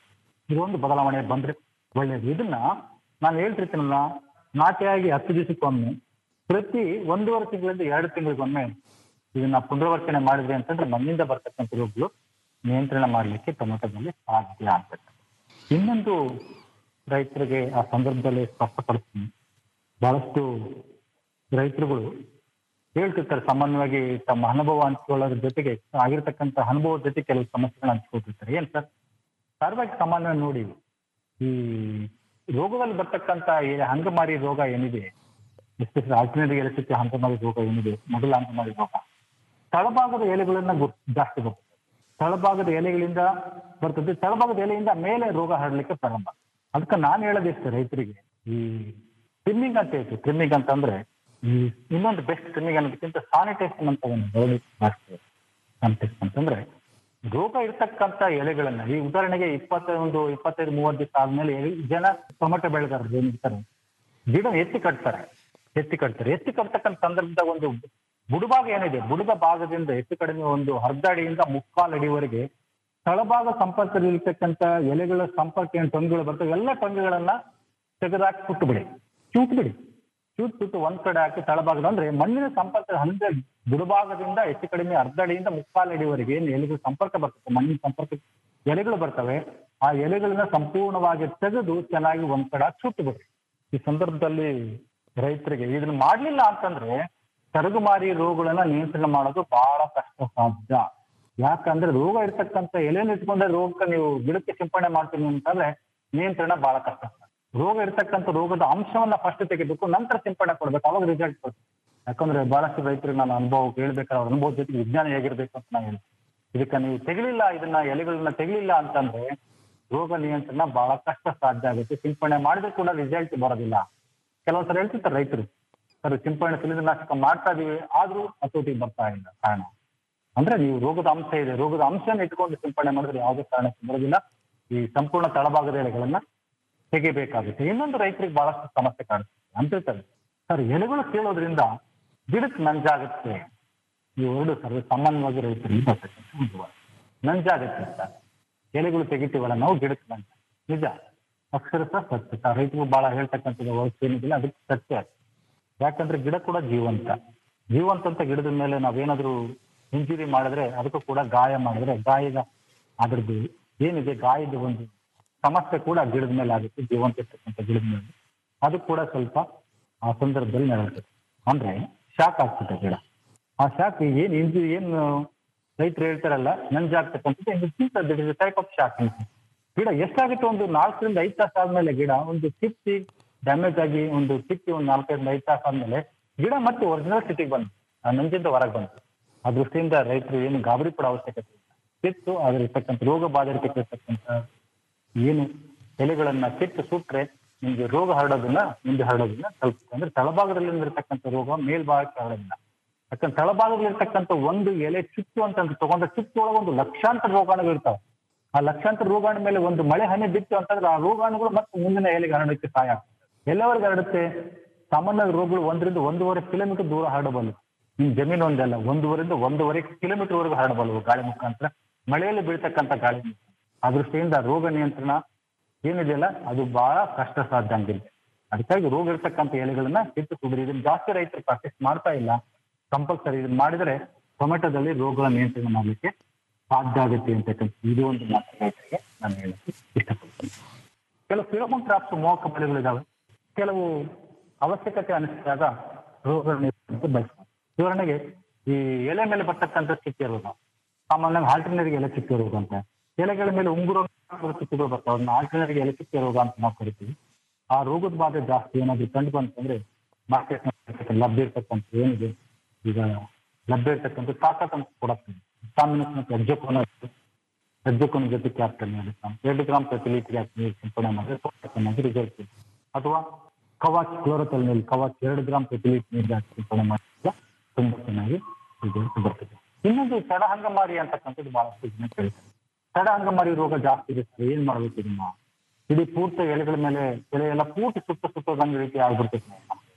Speaker 11: ಇದು ಒಂದು ಬದಲಾವಣೆ ಬಂದ್ರೆ ಒಳ್ಳೇದು ಇದನ್ನ ನಾನು ಹೇಳ್ತಿರ್ತೀನಲ್ಲ ನಾಟಿಯಾಗಿ ಹತ್ತು ದಿವಸಕ್ಕೊಮ್ಮೆ ಪ್ರತಿ ಒಂದೂವರೆ ತಿಂಗಳಿಂದ ಎರಡು ತಿಂಗಳಿಗೊಮ್ಮೆ ಇದನ್ನ ಪುನರಾವರ್ತನೆ ಮಾಡಿದ್ರಿ ಅಂತಂದ್ರೆ ಮಣ್ಣಿಂದ ಬರ್ತಕ್ಕಂಥ ರೋಗಗಳು ನಿಯಂತ್ರಣ ಮಾಡಲಿಕ್ಕೆ ಟೊಮೆಟೊದಲ್ಲಿ ಸಾಧ್ಯ ಆಗ್ತದೆ ಇನ್ನೊಂದು ರೈತರಿಗೆ ಆ ಸಂದರ್ಭದಲ್ಲಿ ಸ್ಪಷ್ಟಪಡಿಸ್ತೀನಿ ಬಹಳಷ್ಟು ರೈತರುಗಳು ಹೇಳ್ತಿರ್ತಾರೆ ಸಾಮಾನ್ಯವಾಗಿ ತಮ್ಮ ಅನುಭವ ಹಂಚ್ಕೊಳ್ಳೋದ್ರ ಜೊತೆಗೆ ಆಗಿರ್ತಕ್ಕಂಥ ಅನುಭವದ ಜೊತೆ ಕೆಲವು ಸಮಸ್ಯೆಗಳನ್ನ ಹಂಚ್ಕೊತಿರ್ತಾರೆ ಏನ್ ಸರ್ ಸಾರ್ವಜನಿಕ ಸಾಮಾನ್ಯವಾಗಿ ನೋಡಿ ಈ ರೋಗದಲ್ಲಿ ಬರ್ತಕ್ಕಂಥ ಈ ಹಂಗಮಾರಿ ರೋಗ ಏನಿದೆ ಎಸ್ಪೆಷಲಿ ಆಲ್ಟರ್ನೇಟಿವ್ ಎಲೆಕ್ಟ್ರಿಕ್ ಹಂಗಮಾರಿ ರೋಗ ಏನಿದೆ ಮೊದಲ ಹಂಗಮಾರಿ ರೋಗ ತಳಭಾಗದ ಎಲೆಗಳನ್ನ ಗುರ್- ಜಾಸ್ತಿ ಬರ್ತದೆ ತಳಭಾಗದ ಎಲೆಗಳಿಂದ ಬರ್ತದೆ ತಳಭಾಗದ ಎಲೆಯಿಂದ ಮೇಲೆ ರೋಗ ಹರಡ್ಲಿಕ್ಕೆ ಪ್ರಾರಂಭ ಅದಕ್ಕೆ ನಾನು ಹೇಳೋದಿಷ್ಟು ರೈತರಿಗೆ ಈ ಟ್ರಿಮ್ಮಿಂಗ್ ಅಂತ ಹೇಳ್ತೀವಿ ಟ್ರಿಮ್ಮಿಂಗ್ ಅಂತಂದ್ರೆ ಈ ಇನ್ನೊಂದು ಬೆಸ್ಟ್ ಟ್ರಿಮ್ಮಿಂಗ್ ಅನ್ನೋದಕ್ಕಿಂತ ಸಾನಿಟೇಷನ್ ಅಂತ ಒಂದು ಹೇಳಲಿಕ್ಕೆ ಮಾಡ್ತೀವಿ ಸಾನಿಟೇಷನ್ ಅಂತಂದ್ರೆ ರೋಗ ಇರ್ತಕ್ಕಂಥ ಎಲೆಗಳನ್ನ ಈ ಉದಾಹರಣೆಗೆ ಇಪ್ಪತ್ತೊಂದು ಇಪ್ಪತ್ತೈದು ಮೂವತ್ತು ದಿವಸ ಆದ್ಮೇಲೆ ಜನ ಟೊಮೆಟೊ ಬೆಳೆಗಾರರು ಏನಿರ್ತಾರೆ ಗಿಡ ಎತ್ತಿ ಕಟ್ತಾರೆ ಎತ್ತಿ ಕಟ್ತಾರೆ ಎತ್ತಿ ಕಟ್ತಕ್ಕಂಥ ಸಂದರ್ಭದಾಗ ಒಂದು ಬುಡಭಾಗ ಏನಿದೆ ಬುಡದ ಭಾಗದಿಂದ ಹೆಚ್ಚು ಕಡಿಮೆ ಒಂದು ಅರ್ಧ ಅಡಿಯಿಂದ ಮುಕ್ಕಾಲು ಅಡಿವರೆಗೆ ತಳಭಾಗ ಸಂಪರ್ಕದಲ್ಲಿರ್ತಕ್ಕಂಥ ಎಲೆಗಳ ಸಂಪರ್ಕ ಏನು ಟೊಂಗೆಗಳು ಬರ್ತವೆ ಎಲ್ಲ ಟೊಂಗೆಗಳನ್ನ ತೆಗೆದಾಕಿ ಸುಟ್ಟು ಬಿಡಿ ಚೂಟ್ ಬಿಡಿ ಚೂಟ್ ಬಿಟ್ಟು ಒಂದ್ ಕಡೆ ಹಾಕಿ ತಳಭಾಗದ ಅಂದ್ರೆ ಮಣ್ಣಿನ ಸಂಪರ್ಕ ಅಂದ್ರೆ ಬುಡಭಾಗದಿಂದ ಹೆಚ್ಚು ಕಡಿಮೆ ಅರ್ಧ ಅಡಿಯಿಂದ ಮುಕ್ಕಾಲು ಅಡಿವರೆಗೆ ಏನು ಎಲೆಗಳು ಸಂಪರ್ಕ ಬರ್ತದೆ ಮಣ್ಣಿನ ಸಂಪರ್ಕ ಎಲೆಗಳು ಬರ್ತವೆ ಆ ಎಲೆಗಳನ್ನ ಸಂಪೂರ್ಣವಾಗಿ ತೆಗೆದು ಚೆನ್ನಾಗಿ ಒಂದ್ ಕಡೆ ಹಾಕಿ ಸುಟ್ಟು ಬಿಡ್ರಿ ಈ ಸಂದರ್ಭದಲ್ಲಿ ರೈತರಿಗೆ ಇದನ್ನ ಮಾಡ್ಲಿಲ್ಲ ಅಂತಂದ್ರೆ ತರಗುಮಾರಿ ರೋಗಗಳನ್ನ ನಿಯಂತ್ರಣ ಮಾಡೋದು ಬಹಳ ಕಷ್ಟ ಸಾಧ್ಯ ಯಾಕಂದ್ರೆ ರೋಗ ಇರ್ತಕ್ಕಂಥ ಎಲೆನ ಇಟ್ಕೊಂಡ್ರೆ ರೋಗಕ್ಕೆ ನೀವು ಗಿಡಕ್ಕೆ ಸಿಂಪಡಣೆ ಮಾಡ್ತೀನಿ ಅಂತಂದ್ರೆ ನಿಯಂತ್ರಣ ಬಹಳ ಕಷ್ಟ ರೋಗ ಇರ್ತಕ್ಕಂಥ ರೋಗದ ಅಂಶವನ್ನ ಫಸ್ಟ್ ತೆಗಿಬೇಕು ನಂತರ ಸಿಂಪಡಣೆ ಕೊಡ್ಬೇಕು ಅವಾಗ ರಿಸಲ್ಟ್ ಕೊಡ್ತೀವಿ ಯಾಕಂದ್ರೆ ಬಹಳಷ್ಟು ರೈತರಿಗೆ ನಾನು ಅನುಭವ ಕೇಳ್ಬೇಕಾದ್ರೆ ಅವ್ರ ಅನುಭವದ ಜೊತೆಗೆ ವಿಜ್ಞಾನ ಹೇಗಿರ್ಬೇಕು ಅಂತ ನಾನು ಹೇಳ್ತೀನಿ ಇದಕ್ಕೆ ನೀವು ತೆಗಿಲಿಲ್ಲ ಇದನ್ನ ಎಲೆಗಳನ್ನ ತೆಗಿಲಿಲ್ಲ ಅಂತಂದ್ರೆ ರೋಗ ನಿಯಂತ್ರಣ ಬಹಳ ಕಷ್ಟ ಸಾಧ್ಯ ಆಗುತ್ತೆ ಸಿಂಪಡಣೆ ಮಾಡಿದ್ರೆ ಕೂಡ ರಿಸಲ್ಟ್ ಬರೋದಿಲ್ಲ ಕೆಲವು ಸಲ ಹೇಳ್ತಿರ್ತಾರೆ ರೈತರು ಸರ್ ಸಿಂಪಡಣೆ ಶಿಲೀಂಧ್ರನಾಶಕ ಮಾಡ್ತಾ ಇದೀವಿ ಆದ್ರೂ ಹತೋಟಿ ಬರ್ತಾ ಇಲ್ಲ ಕಾರಣ ಅಂದ್ರೆ ನೀವು ರೋಗದ ಅಂಶ ಇದೆ ರೋಗದ ಅಂಶನ ಇಟ್ಕೊಂಡು ಸಿಂಪಡಣೆ ಮಾಡಿದ್ರೆ ಯಾವುದೇ ಕಾರಣಕ್ಕೆ ಬರೋದಿಲ್ಲ ಈ ಸಂಪೂರ್ಣ ತಳಭಾಗದ ಎಲೆಗಳನ್ನ ತೆಗಿಬೇಕಾಗುತ್ತೆ ಇನ್ನೊಂದು ರೈತರಿಗೆ ಬಹಳಷ್ಟು ಸಮಸ್ಯೆ ಕಾಡುತ್ತೆ ಅಂತ ಹೇಳ್ತಾರೆ ಸರ್ ಎಲೆಗಳು ಕೀಳೋದ್ರಿಂದ ಗಿಡಕ್ಕೆ ನಂಜಾಗುತ್ತೆ ಈ ಎರಡು ಸರ್ವ ಸಾಮಾನ್ಯವಾಗಿ ರೈತರಿಗೆ ಬರ್ತಕ್ಕಂಥ ಒಂದು ವಾದ. ನಂಜಾಗುತ್ತೆ ಸರ್ ಎಲೆಗಳು ತೆಗಿತೀವಲ್ಲ ನಾವು ಗಿಡಕ್ಕೆ ನಂಜ ನಿಜ ಅಕ್ಷರಶಃ ಸತ್ಯ ಸರ್ ರೈತರು ಬಹಳ ಹೇಳ್ತಕ್ಕಂಥದ್ದು ವಯಸ್ಸು ಏನಿದಿಲ್ಲ ಅದಕ್ಕೆ ಸತ್ಯ ಅದು. ಯಾಕಂದ್ರೆ ಗಿಡ ಕೂಡ ಜೀವಂತ ಜೀವಂತ ಅಂತ ಗಿಡದ ಮೇಲೆ ನಾವೇನಾದ್ರೂ ಇಂಜುರಿ ಮಾಡಿದ್ರೆ ಅದಕ್ಕೂ ಕೂಡ ಗಾಯ ಮಾಡಿದ್ರೆ ಗಾಯದ ಅದ್ರದ್ದು ಏನಿದೆ ಗಾಯದ ಒಂದು ಸಮಸ್ಯೆ ಕೂಡ ಗಿಡದ ಮೇಲೆ ಆಗುತ್ತೆ ಜೀವಂತ ಇರ್ತಕ್ಕಂಥ ಗಿಡದ ಮೇಲೆ ಅದು ಕೂಡ ಸ್ವಲ್ಪ ಆ ಸಂದರ್ಭದಲ್ಲಿ ನಡೆಯುತ್ತೆ ಅಂದ್ರೆ ಶಾಕ್ ಆಗ್ತದೆ ಗಿಡ ಆ ಶಾಕ್ ಏನ್ ಇಂಜುರಿ ಏನು ರೈತರು ಹೇಳ್ತಾರಲ್ಲ ನಂಜಾಗ್ತಕ್ಕಂಥದ್ದು it is type of shock ಗಿಡ ಎಷ್ಟಾಗುತ್ತೆ ಒಂದು ನಾಲ್ಕರಿಂದ ಐದು ತಾಸು ಆದ್ಮೇಲೆ ಗಿಡ ಒಂದು ಕಿತ್ತಿ ಡ್ಯಾಮೇಜ್ ಆಗಿ ಒಂದು ಕಿತ್ತಿ ಒಂದು ನಾಲ್ಕೈದು ಐದು ತಾಸು ಆದ್ಮೇಲೆ ಗಿಡ ಮತ್ತೆ ಒರಿಜಿನಲ್ ಸ್ಥಿತಿಗೆ ಬಂತು ಆ ನಂಜಿಂದ ಹೊರಗೆ ಬಂತು ಆ ದೃಷ್ಟಿಯಿಂದ ರೈತರು ಏನು ಗಾಬರಿ ಪಡೋ ಅವಶ್ಯಕತೆ ಇಲ್ಲ ಕಿತ್ತು ಅದ್ರಿರ್ತಕ್ಕಂಥ ರೋಗ ಬಾಧಿತಕ್ಕಂಥ ಏನು ಎಲೆಗಳನ್ನ ಕಿತ್ತು ಸುಟ್ರೆ ನಿಮ್ಗೆ ರೋಗ ಹರಡೋದನ್ನ ಮುಂದೆ ಹರಡೋದನ್ನ ಸ್ವಲ್ಪ ಅಂದ್ರೆ ತಳಭಾಗದಲ್ಲಿ ಇರ್ತಕ್ಕಂಥ ರೋಗ ಮೇಲ್ಭಾಗಕ್ಕೆ ಹರಡೋದಿಲ್ಲ ಯಾಕಂದ್ರೆ ತಳಭಾಗದಲ್ಲಿ ಇರ್ತಕ್ಕಂಥ ಒಂದು ಎಲೆ ಚುಚ್ಚು ಅಂತ ತಗೊಂಡ್ರೆ ಚುಚ್ಚು ಒಳಗೆ ಒಂದು ಲಕ್ಷಾಂತರ ರೋಗಾಣುಗಳು ಇರ್ತಾವೆ ಆ ಲಕ್ಷಾಂತರ ರೋಗಾಣು ಮೇಲೆ ಒಂದು ಮಳೆ ಹನಿ ಬಿತ್ತು ಅಂತಂದ್ರೆ ಆ ರೋಗಾಣುಗಳು ಮತ್ತೆ ಮುಂದಿನ ಎಲೆಗೆ ಹರಡೋಕ್ಕೆ ಸಹಾಯ ಆಗ್ತದೆ ಎಲ್ಲವರೆಗೆ ಹರಡುತ್ತೆ ಸಾಮಾನ್ಯ ರೋಗಗಳು ಒಂದರಿಂದ ಒಂದೂವರೆ ಕಿಲೋಮೀಟರ್ ದೂರ ಹರಡಬಲ್ಲವು ನಿಮ್ ಜಮೀನು ಒಂದಲ್ಲ ಒಂದೂವರೆಯಿಂದ ಒಂದೂವರೆ ಕಿಲೋಮೀಟರ್ ವರೆಗೂ ಹರಡಬಲ್ಲವು ಗಾಳಿ ಮುಖಾಂತರ ಮಳೆಯಲ್ಲಿ ಬೀಳ್ತಕ್ಕಂಥ ಗಾಳಿ ಮುಖಾಂತರ. ಆ ದೃಷ್ಟಿಯಿಂದ ರೋಗ ನಿಯಂತ್ರಣ ಏನಿದೆಯಲ್ಲ ಅದು ಬಹಳ ಕಷ್ಟ ಸಾಧ್ಯ ಅಂತಿದೆ ಅದಕ್ಕಾಗಿ ರೋಗ ಇರ್ತಕ್ಕಂಥ ಎಲೆಗಳನ್ನ ಕಿತ್ತು ಸುಡ್ರಿ ಇದನ್ನ ಜಾಸ್ತಿ ರೈತರು ಪ್ರಾಕ್ಟೀಸ್ ಮಾಡ್ತಾ ಇಲ್ಲ ಕಂಪಲ್ಸರಿ ಇದನ್ನ ಮಾಡಿದ್ರೆ ಟೊಮೆಟೊದಲ್ಲಿ ರೋಗಗಳ ನಿಯಂತ್ರಣ ಮಾಡ್ಲಿಕ್ಕೆ ಸಾಧ್ಯ ಆಗುತ್ತೆ ಅಂತಕ್ಕಂಥ ಇದು ಒಂದು ಮಾತು ರೈತರಿಗೆ ನಾನು ಹೇಳಕ್ಕೆ ಇಷ್ಟಪಡ್ತೀನಿ ಕೆಲವು ಫಿರೋಮೋನ್ ಕ್ರಾಪ್ಸ್ ಮೋಹಕ ಬೆಳೆಗಳಿದಾವೆ ಕೆಲವು ಅವಶ್ಯಕತೆ ಅನಿಸಿದಾಗ ರೋಗ ನಿಯಂತ್ರಣಕ್ಕೆ ಬಳಸ್ತಾರೆ ಉದಾಹರಣೆಗೆ ಈ ಎಲೆ ಮೇಲೆ ಬರ್ತಕ್ಕಂಥ ಚಿಕ್ಕ ರೋಗ ಸಾಮಾನ್ಯವಾಗಿ ಆಲ್ಟರ್ನರಿಗೆ ಎಲೆ ಚಿಕ್ಕ ರೋಗ ಅಂತ ಎಲೆಗಳ ಮೇಲೆ ಉಂಗುರ ಚಿಕ್ಕಗಳು ಬರ್ತಾವೆ ಅದನ್ನ ಆಲ್ಟರ್ನರಿಗೆ ಎಲೆ ಚಿಕ್ಕ ರೋಗ ಅಂತ ನಾವು ಕರಿತೀವಿ ಆ ರೋಗದ ಬಾಧೆ ಜಾಸ್ತಿ ಏನಾದ್ರು ಕಂಡು ಬಂತಂದ್ರೆ ಮಾರ್ಕೆಟ್ ಲಭ್ಯ ಇರ್ತಕ್ಕಂಥ ಏನಿದೆ ಈಗ ಲಭ್ಯ ಇರ್ತಕ್ಕಂಥ ತಾಕತ್ ಅಂತ ಕೊಡಕ್ಕೆ ಸಾಮಾನ್ಯ ಅಜ್ಜಕೋನ ಅಜ್ಜಕೋನ ಜೊತೆ ಕ್ಯಾಪ್ಟನ್ ಎರಡು ಗ್ರಾಮ್ ಪ್ರತಿ ಲೀಟರ್ ನೀರು ಸಿಂಪಡಣೆ ಮಾಡಿದ್ರೆ ತುಂಬಾ ಚೆನ್ನಾಗಿ ರಿಸಲ್ಟ್ ಇದೆ ಅಥವಾ ಕವಾಚ್ ಕ್ಲೋರತಲ್ ನೀರು ಕವಾಚ್ ಎರಡು ಗ್ರಾಮ್ ಪ್ರತಿ ಲೀಟರ್ ನೀರಿಗೆ ಹಾಕಿ ಸಿಂಪಡಣೆ ಮಾಡಿದ್ರೆ ತುಂಬಾ ಚೆನ್ನಾಗಿ ರಿಸಲ್ಟ್ ಬರ್ತದೆ ಇನ್ನೊಂದು ತಡ ಹಂಗಮಾರಿ ಅಂತಕ್ಕಂಥದ್ದು ಬಹಳಷ್ಟು ಜನ ಕೇಳ್ತಾರೆ ತಡ ಹಂಗಮಾರಿ ರೋಗ ಜಾಸ್ತಿ ಇದೆ ಸರ್ ಏನ್ ಮಾಡ್ಬೇಕು ಇದನ್ನ ಇಡೀ ಪೂರ್ತಿ ಎಲೆಗಳ ಮೇಲೆ ಎಲೆ ಎಲ್ಲ ಪೂರ್ತಿ ಸುತ್ತ ಸುತ್ತೋದಂಗ ರೀತಿ ಆಗ್ಬಿಡ್ತೈತೆ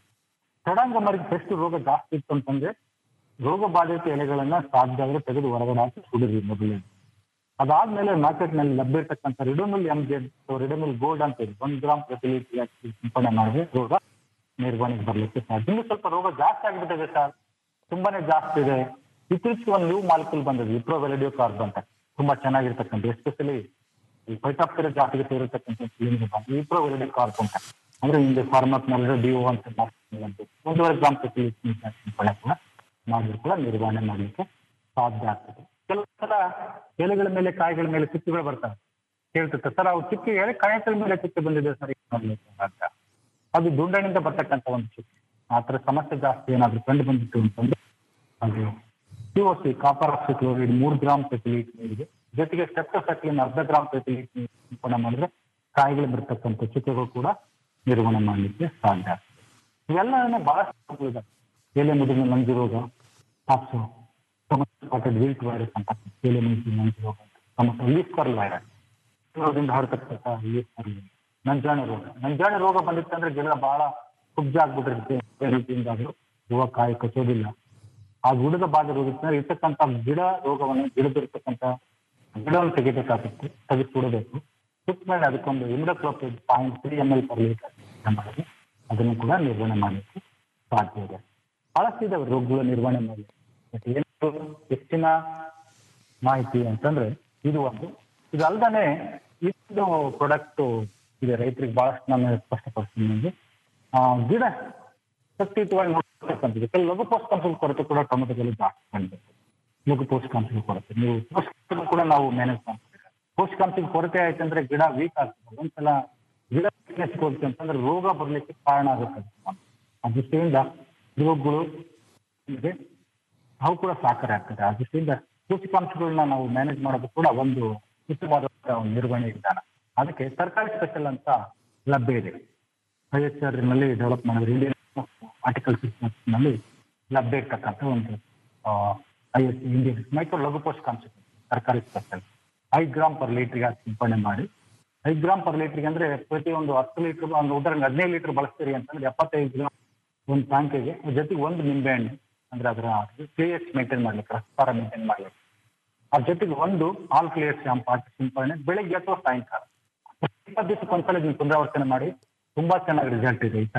Speaker 11: ತಡಂಗಮರಿಗೆ ಎಷ್ಟು ರೋಗ ಜಾಸ್ತಿ ಇತ್ತು ಅಂತಂದ್ರೆ ರೋಗ ಬಾಧಿತ ಎಲೆಗಳನ್ನ ಸಾಧ್ಯ ಆದ್ರೆ ತೆಗೆದು ಹೊರಗಡೆ ಹಾಕಿ ಸುಡಿರಿ ಮೊದಲೇ ಅದಾದ್ಮೇಲೆ ಮಾರ್ಕೆಟ್ ನಲ್ಲಿ ಲಭ್ಯ ಇರ್ತಕ್ಕಂಥ Ridomil M Z Ridomil gold ಅಂತ ಇದೆ ಒಂದ್ ಗ್ರಾಮ್ ಪ್ರತಿ ಲೀಟರ್ ಹಾಕಿ ಸಿಂಪಡಣೆ ಮಾಡಿದ್ರೆ ರೋಗ ನಿರ್ವಹಣೆಗೆ ಬರ್ಲಿಕ್ಕೆ ಸಾಧ್ಯ ಇನ್ನು ಸ್ವಲ್ಪ ರೋಗ ಜಾಸ್ತಿ ಆಗ್ಬಿಟ್ಟಿದೆ ಸರ್ ತುಂಬಾನೇ ಜಾಸ್ತಿ ಇದೆ ಇತ್ತೀಚೆಗೆ ಒಂದು ನ್ಯೂ ಮಾಲಿಕ್ಯೂಲ್ ಬಂದಿದೆ ಇಪ್ರೋ ವೆಲಿಡಿಯೋ ಕಾರ್ಬ್ ಅಂತ ತುಂಬಾ ಚೆನ್ನಾಗಿರ್ತಕ್ಕಂಥ ಎಸ್ಪೆಷಲಿ ಈ ಫೈಟಾಪ್ತಿರ ಜಾತಿಗೆ ಸೇರಿರ್ತಕ್ಕಂಥ ಇಪ್ರೋ ವೆಲಿಡಿಯೋ ಕಾರ್ಬ್ ಅಂತ ಅಂದ್ರೆ ಹಿಂದೆ ಫಾರ್ಮಕ್ ಮಾಡಿದ್ರೆ ಡಿಒ ಅಂತ ಮಾಡ್ಕೊಂಡು ಒಂದೂವರೆ ಗ್ರಾಮ್ ಪ್ರತಿ ಲೀಟರ್ ಸಿಂಪಡಣೆ ಕೂಡ ಮಾಡಿದ್ರು ಕೂಡ ನಿರ್ವಹಣೆ ಮಾಡ್ಲಿಕ್ಕೆ ಸಾಧ್ಯ ಆಗ್ತದೆ ಕೆಲವು ಸಲ ಎಲೆಗಳ ಮೇಲೆ ಕಾಯಿಗಳ ಮೇಲೆ ಚಿಕ್ಕುಗಳು ಬರ್ತವೆ ಕೇಳ್ತಿರ್ತಾರೆ ಸರ್ ಅವು ಚಿಕ್ಕ ಎಲೆ ಕಾಯಿಗಳ ಮೇಲೆ ಚಿಕ್ಕ ಬಂದಿದೆ ಸರ್ ಏನ್ ಮಾಡ್ಬೇಕು ಅಂತ ಅದು ದುಂಡನಿಂದ ಬರ್ತಕ್ಕಂಥ ಒಂದು ಚಿಕ್ಕ ಆ ಥರ ಸಮಸ್ಯೆ ಜಾಸ್ತಿ ಏನಾದ್ರು ಕಂಡು ಬಂದಿತ್ತು ಅಂತಂದ್ರೆ ಅದು ಸಿ ಕಾಪರ್ ಆಕ್ಸಿಕ್ಲೋರೈಡ್ ಮೂರು ಗ್ರಾಮ್ ಪ್ರತಿ ಲೀಟರ್ ನೀರಿಗೆ ಜೊತೆಗೆ ಸ್ಟೆಪ್ಟೋಸೈಕ್ಲಿನ್ ಅರ್ಧ ಗ್ರಾಮ್ ಪ್ರತಿ ಲೀಟರ್ ನೀರು ಸಿಂಪಡಣೆ ಮಾಡಿದ್ರೆ ಕಾಯಿಗಳು ಬರ್ತಕ್ಕಂಥ ಚಿಕ್ಕಗಳು ಕೂಡ ನಿರ್ವಹಣೆ ಮಾಡಲಿಕ್ಕೆ ಸಾಧ್ಯ ಆಗ್ತದೆ ಇವೆಲ್ಲ ಬಹಳಷ್ಟು ಇದೆ ಎಲೆ ಮುದುಗಿನ ನಂಜು ರೋಗ ಪಾಪ್ಸು ಸ್ಪಾಟೆಡ್ ವಿಲ್ಟ್ ವೈರಸ್ ಅಂತ ಎಲೆ ಮುದುಗಿನ ನಂಜು ರೋಗ ಟೊಮಟೊ ಲೀಫ್ಕರ್ಲ್ ವೈರಸ್ ರೋಗದಿಂದ ಹರಡ್ತಕ್ಕಂಥ ಲೀಫ್ಕರ್ಲ್ ನಂಜಾಣು ರೋಗ ನಂಜಾಣು ರೋಗ ಬಂದಿತ್ತಂದ್ರೆ ಗಿಡ ಬಹಳ ಕುಬ್ಜ ಆಗ್ಬಿಟ್ಟಿರುತ್ತೆ ರೀತಿಯಿಂದ ಅದು ಹೂವ ಕಾಯಿ ಕಚ್ಚೋದಿಲ್ಲ ಆ ಗಿಡದ ಬಾಧೆ ರೋಗದಿಂದ ಇರ್ತಕ್ಕಂಥ ಗಿಡ ರೋಗವನ್ನು ಗಿಡದಿರ್ತಕ್ಕಂಥ ಗಿಡವನ್ನು ತೆಗಿಬೇಕಾಗುತ್ತೆ ತೆಗೆದು ಸುಡಬೇಕು ಸುತ್ತ ಮೇಲೆ ಅದಕ್ಕೊಂದು imidacloprid point three M L per litre ಮಾಡಿ ಅದನ್ನು ಕೂಡ ನಿರ್ವಹಣೆ ಮಾಡಲಿಕ್ಕೆ ಸಾಧ್ಯ ಇದೆ ಬಹಳಷ್ಟು ಇದಾವೆ ರೋಗಗಳ ನಿರ್ವಹಣೆ ಮಾಡಿ ಬಟ್ ಏನು ಹೆಚ್ಚಿನ ಮಾಹಿತಿ ಅಂತಂದ್ರೆ ಇದು ಒಂದು ಇದು ಅಲ್ದಾನೆ ಇದು ಪ್ರಾಡಕ್ಟ್ ಇದೆ ರೈತರಿಗೆ ಬಹಳಷ್ಟು ನಾನು ಸ್ಪಷ್ಟಪಡಿಸ್ತೀನಿ ನಿಮಗೆ ಆ, ಗಿಡ ಶಕ್ತಿಯುತವಾಗಿ ನೋಡ್ತಕ್ಕಂಥದ್ದು ಕೆಲವು ಲಘು ಪೋಷಕಾಂಶಗಳ ಕೊರತೆ ಕೂಡ ಟೊಮೆಟೊದಲ್ಲಿ ಜಾಸ್ತಿ ಕಂಡಿದೆ ಲಘು ಪೋಷಕಾಂಶಗಳ ಕೊರತೆ ನೀವು ಪೋಷಕಾಂಶಗಳು ಕೂಡ ನಾವು ಮ್ಯಾನೇಜ್ ಮಾಡ್ತೀವಿ ಪೋಷಕಾಂಶಗಳ ಕೊರತೆ ಆಯ್ತಂದ್ರೆ ಗಿಡ ವೀಕ್ ಆಗ್ತದೆ ಒಂದ್ಸಲ ಗಿಡ ವೀಕ್ನೆಸ್ ಕೊರತೆ ಅಂತಂದ್ರೆ ರೋಗ ಬರ್ಲಿಕ್ಕೆ ಕಾರಣ ಆಗುತ್ತೆ ಆ ದೃಷ್ಟಿಯಿಂದ ರೋಗಗಳು ಇದೆ ಅವು ಕೂಡ ಸಹಕಾರಿ ಆಗ್ತದೆ ಆ ದೃಷ್ಟಿಯಿಂದ ಪೋಷಕಾಂಶಗಳನ್ನ ನಾವು ಮ್ಯಾನೇಜ್ ಮಾಡೋದು ಕೂಡ ಒಂದು ಉತ್ತಮವಾದ ಒಂದು ನಿರ್ವಹಣೆ ವಿಧಾನ ಅದಕ್ಕೆ ಸರ್ಕಾರಿ ಸ್ಪೆಷಲ್ ಅಂತ ಲಭ್ಯ ಇದೆ ಐ ಎಚ್ ಆರ್ ನಲ್ಲಿ ಡೆವಲಪ್ ಮಾಡಿದ್ರೆ ಇಂಡಿಯನ್ ಆರ್ಟಿಕಲ್ ನಲ್ಲಿ ಲಭ್ಯ ಇರ್ತಕ್ಕಂಥ ಒಂದು ಐ ಎಸ್ ಇಂಡಿಯನ್ ಮೈಕ್ರೋ ಲಘು ಪೋಷಕಾಂಶ ಸರ್ಕಾರಿ ಸ್ಪೆಷಲ್ ಐದು ಗ್ರಾಮ್ ಪರ್ ಲೀಟರ್ಗೆ ಸಿಂಪಡಣೆ ಮಾಡಿ ಐದು ಗ್ರಾಮ್ ಪರ್ ಲೀಟರ್ಗೆ ಅಂದ್ರೆ ಪ್ರತಿ ಒಂದು ಹತ್ತು ಲೀಟರ್ ಒಂದು ಉದಾಹರಣೆ ಹದಿನೈದು ಲೀಟರ್ ಬಳಸ್ತೀರಿ ಅಂತಂದ್ರೆ ಎಪ್ಪತ್ತೈದು ಗ್ರಾಮ್ ಒಂದು ಟ್ಯಾಂಕಿಗೆ ಜೊತೆಗೆ ಒಂದು ನಿಂಬೆಹಣ್ಣು ಅಂದ್ರೆ ಅದರ ಪಿ ಎಚ್ ಮೇಂಟೈನ್ ಮಾಡ್ಲಿಕ್ಕೆ ರಸಸಾರ ಮೇಂಟೈನ್ ಮಾಡ್ಲಿಕ್ಕೆ ಅದ್ರ ಜೊತೆಗೆ ಒಂದು ಆಲ್ ಕ್ಲಿಯರ್ ಶಾಂಪು ಹಾಕಿ ಸಿಂಪಡಣೆ ಬೆಳಿಗ್ಗೆ ಅಥವಾ ಸಾಯಂಕಾಲ ಇಪ್ಪತ್ತು ದಿವಸಕ್ಕೆ ಒಂದ್ಸಲ ನೀವು ಪುನರಾವರ್ತನೆ ಮಾಡಿ ತುಂಬಾ ಚೆನ್ನಾಗಿ ರಿಸಲ್ಟ್ ಇದೆ ಈ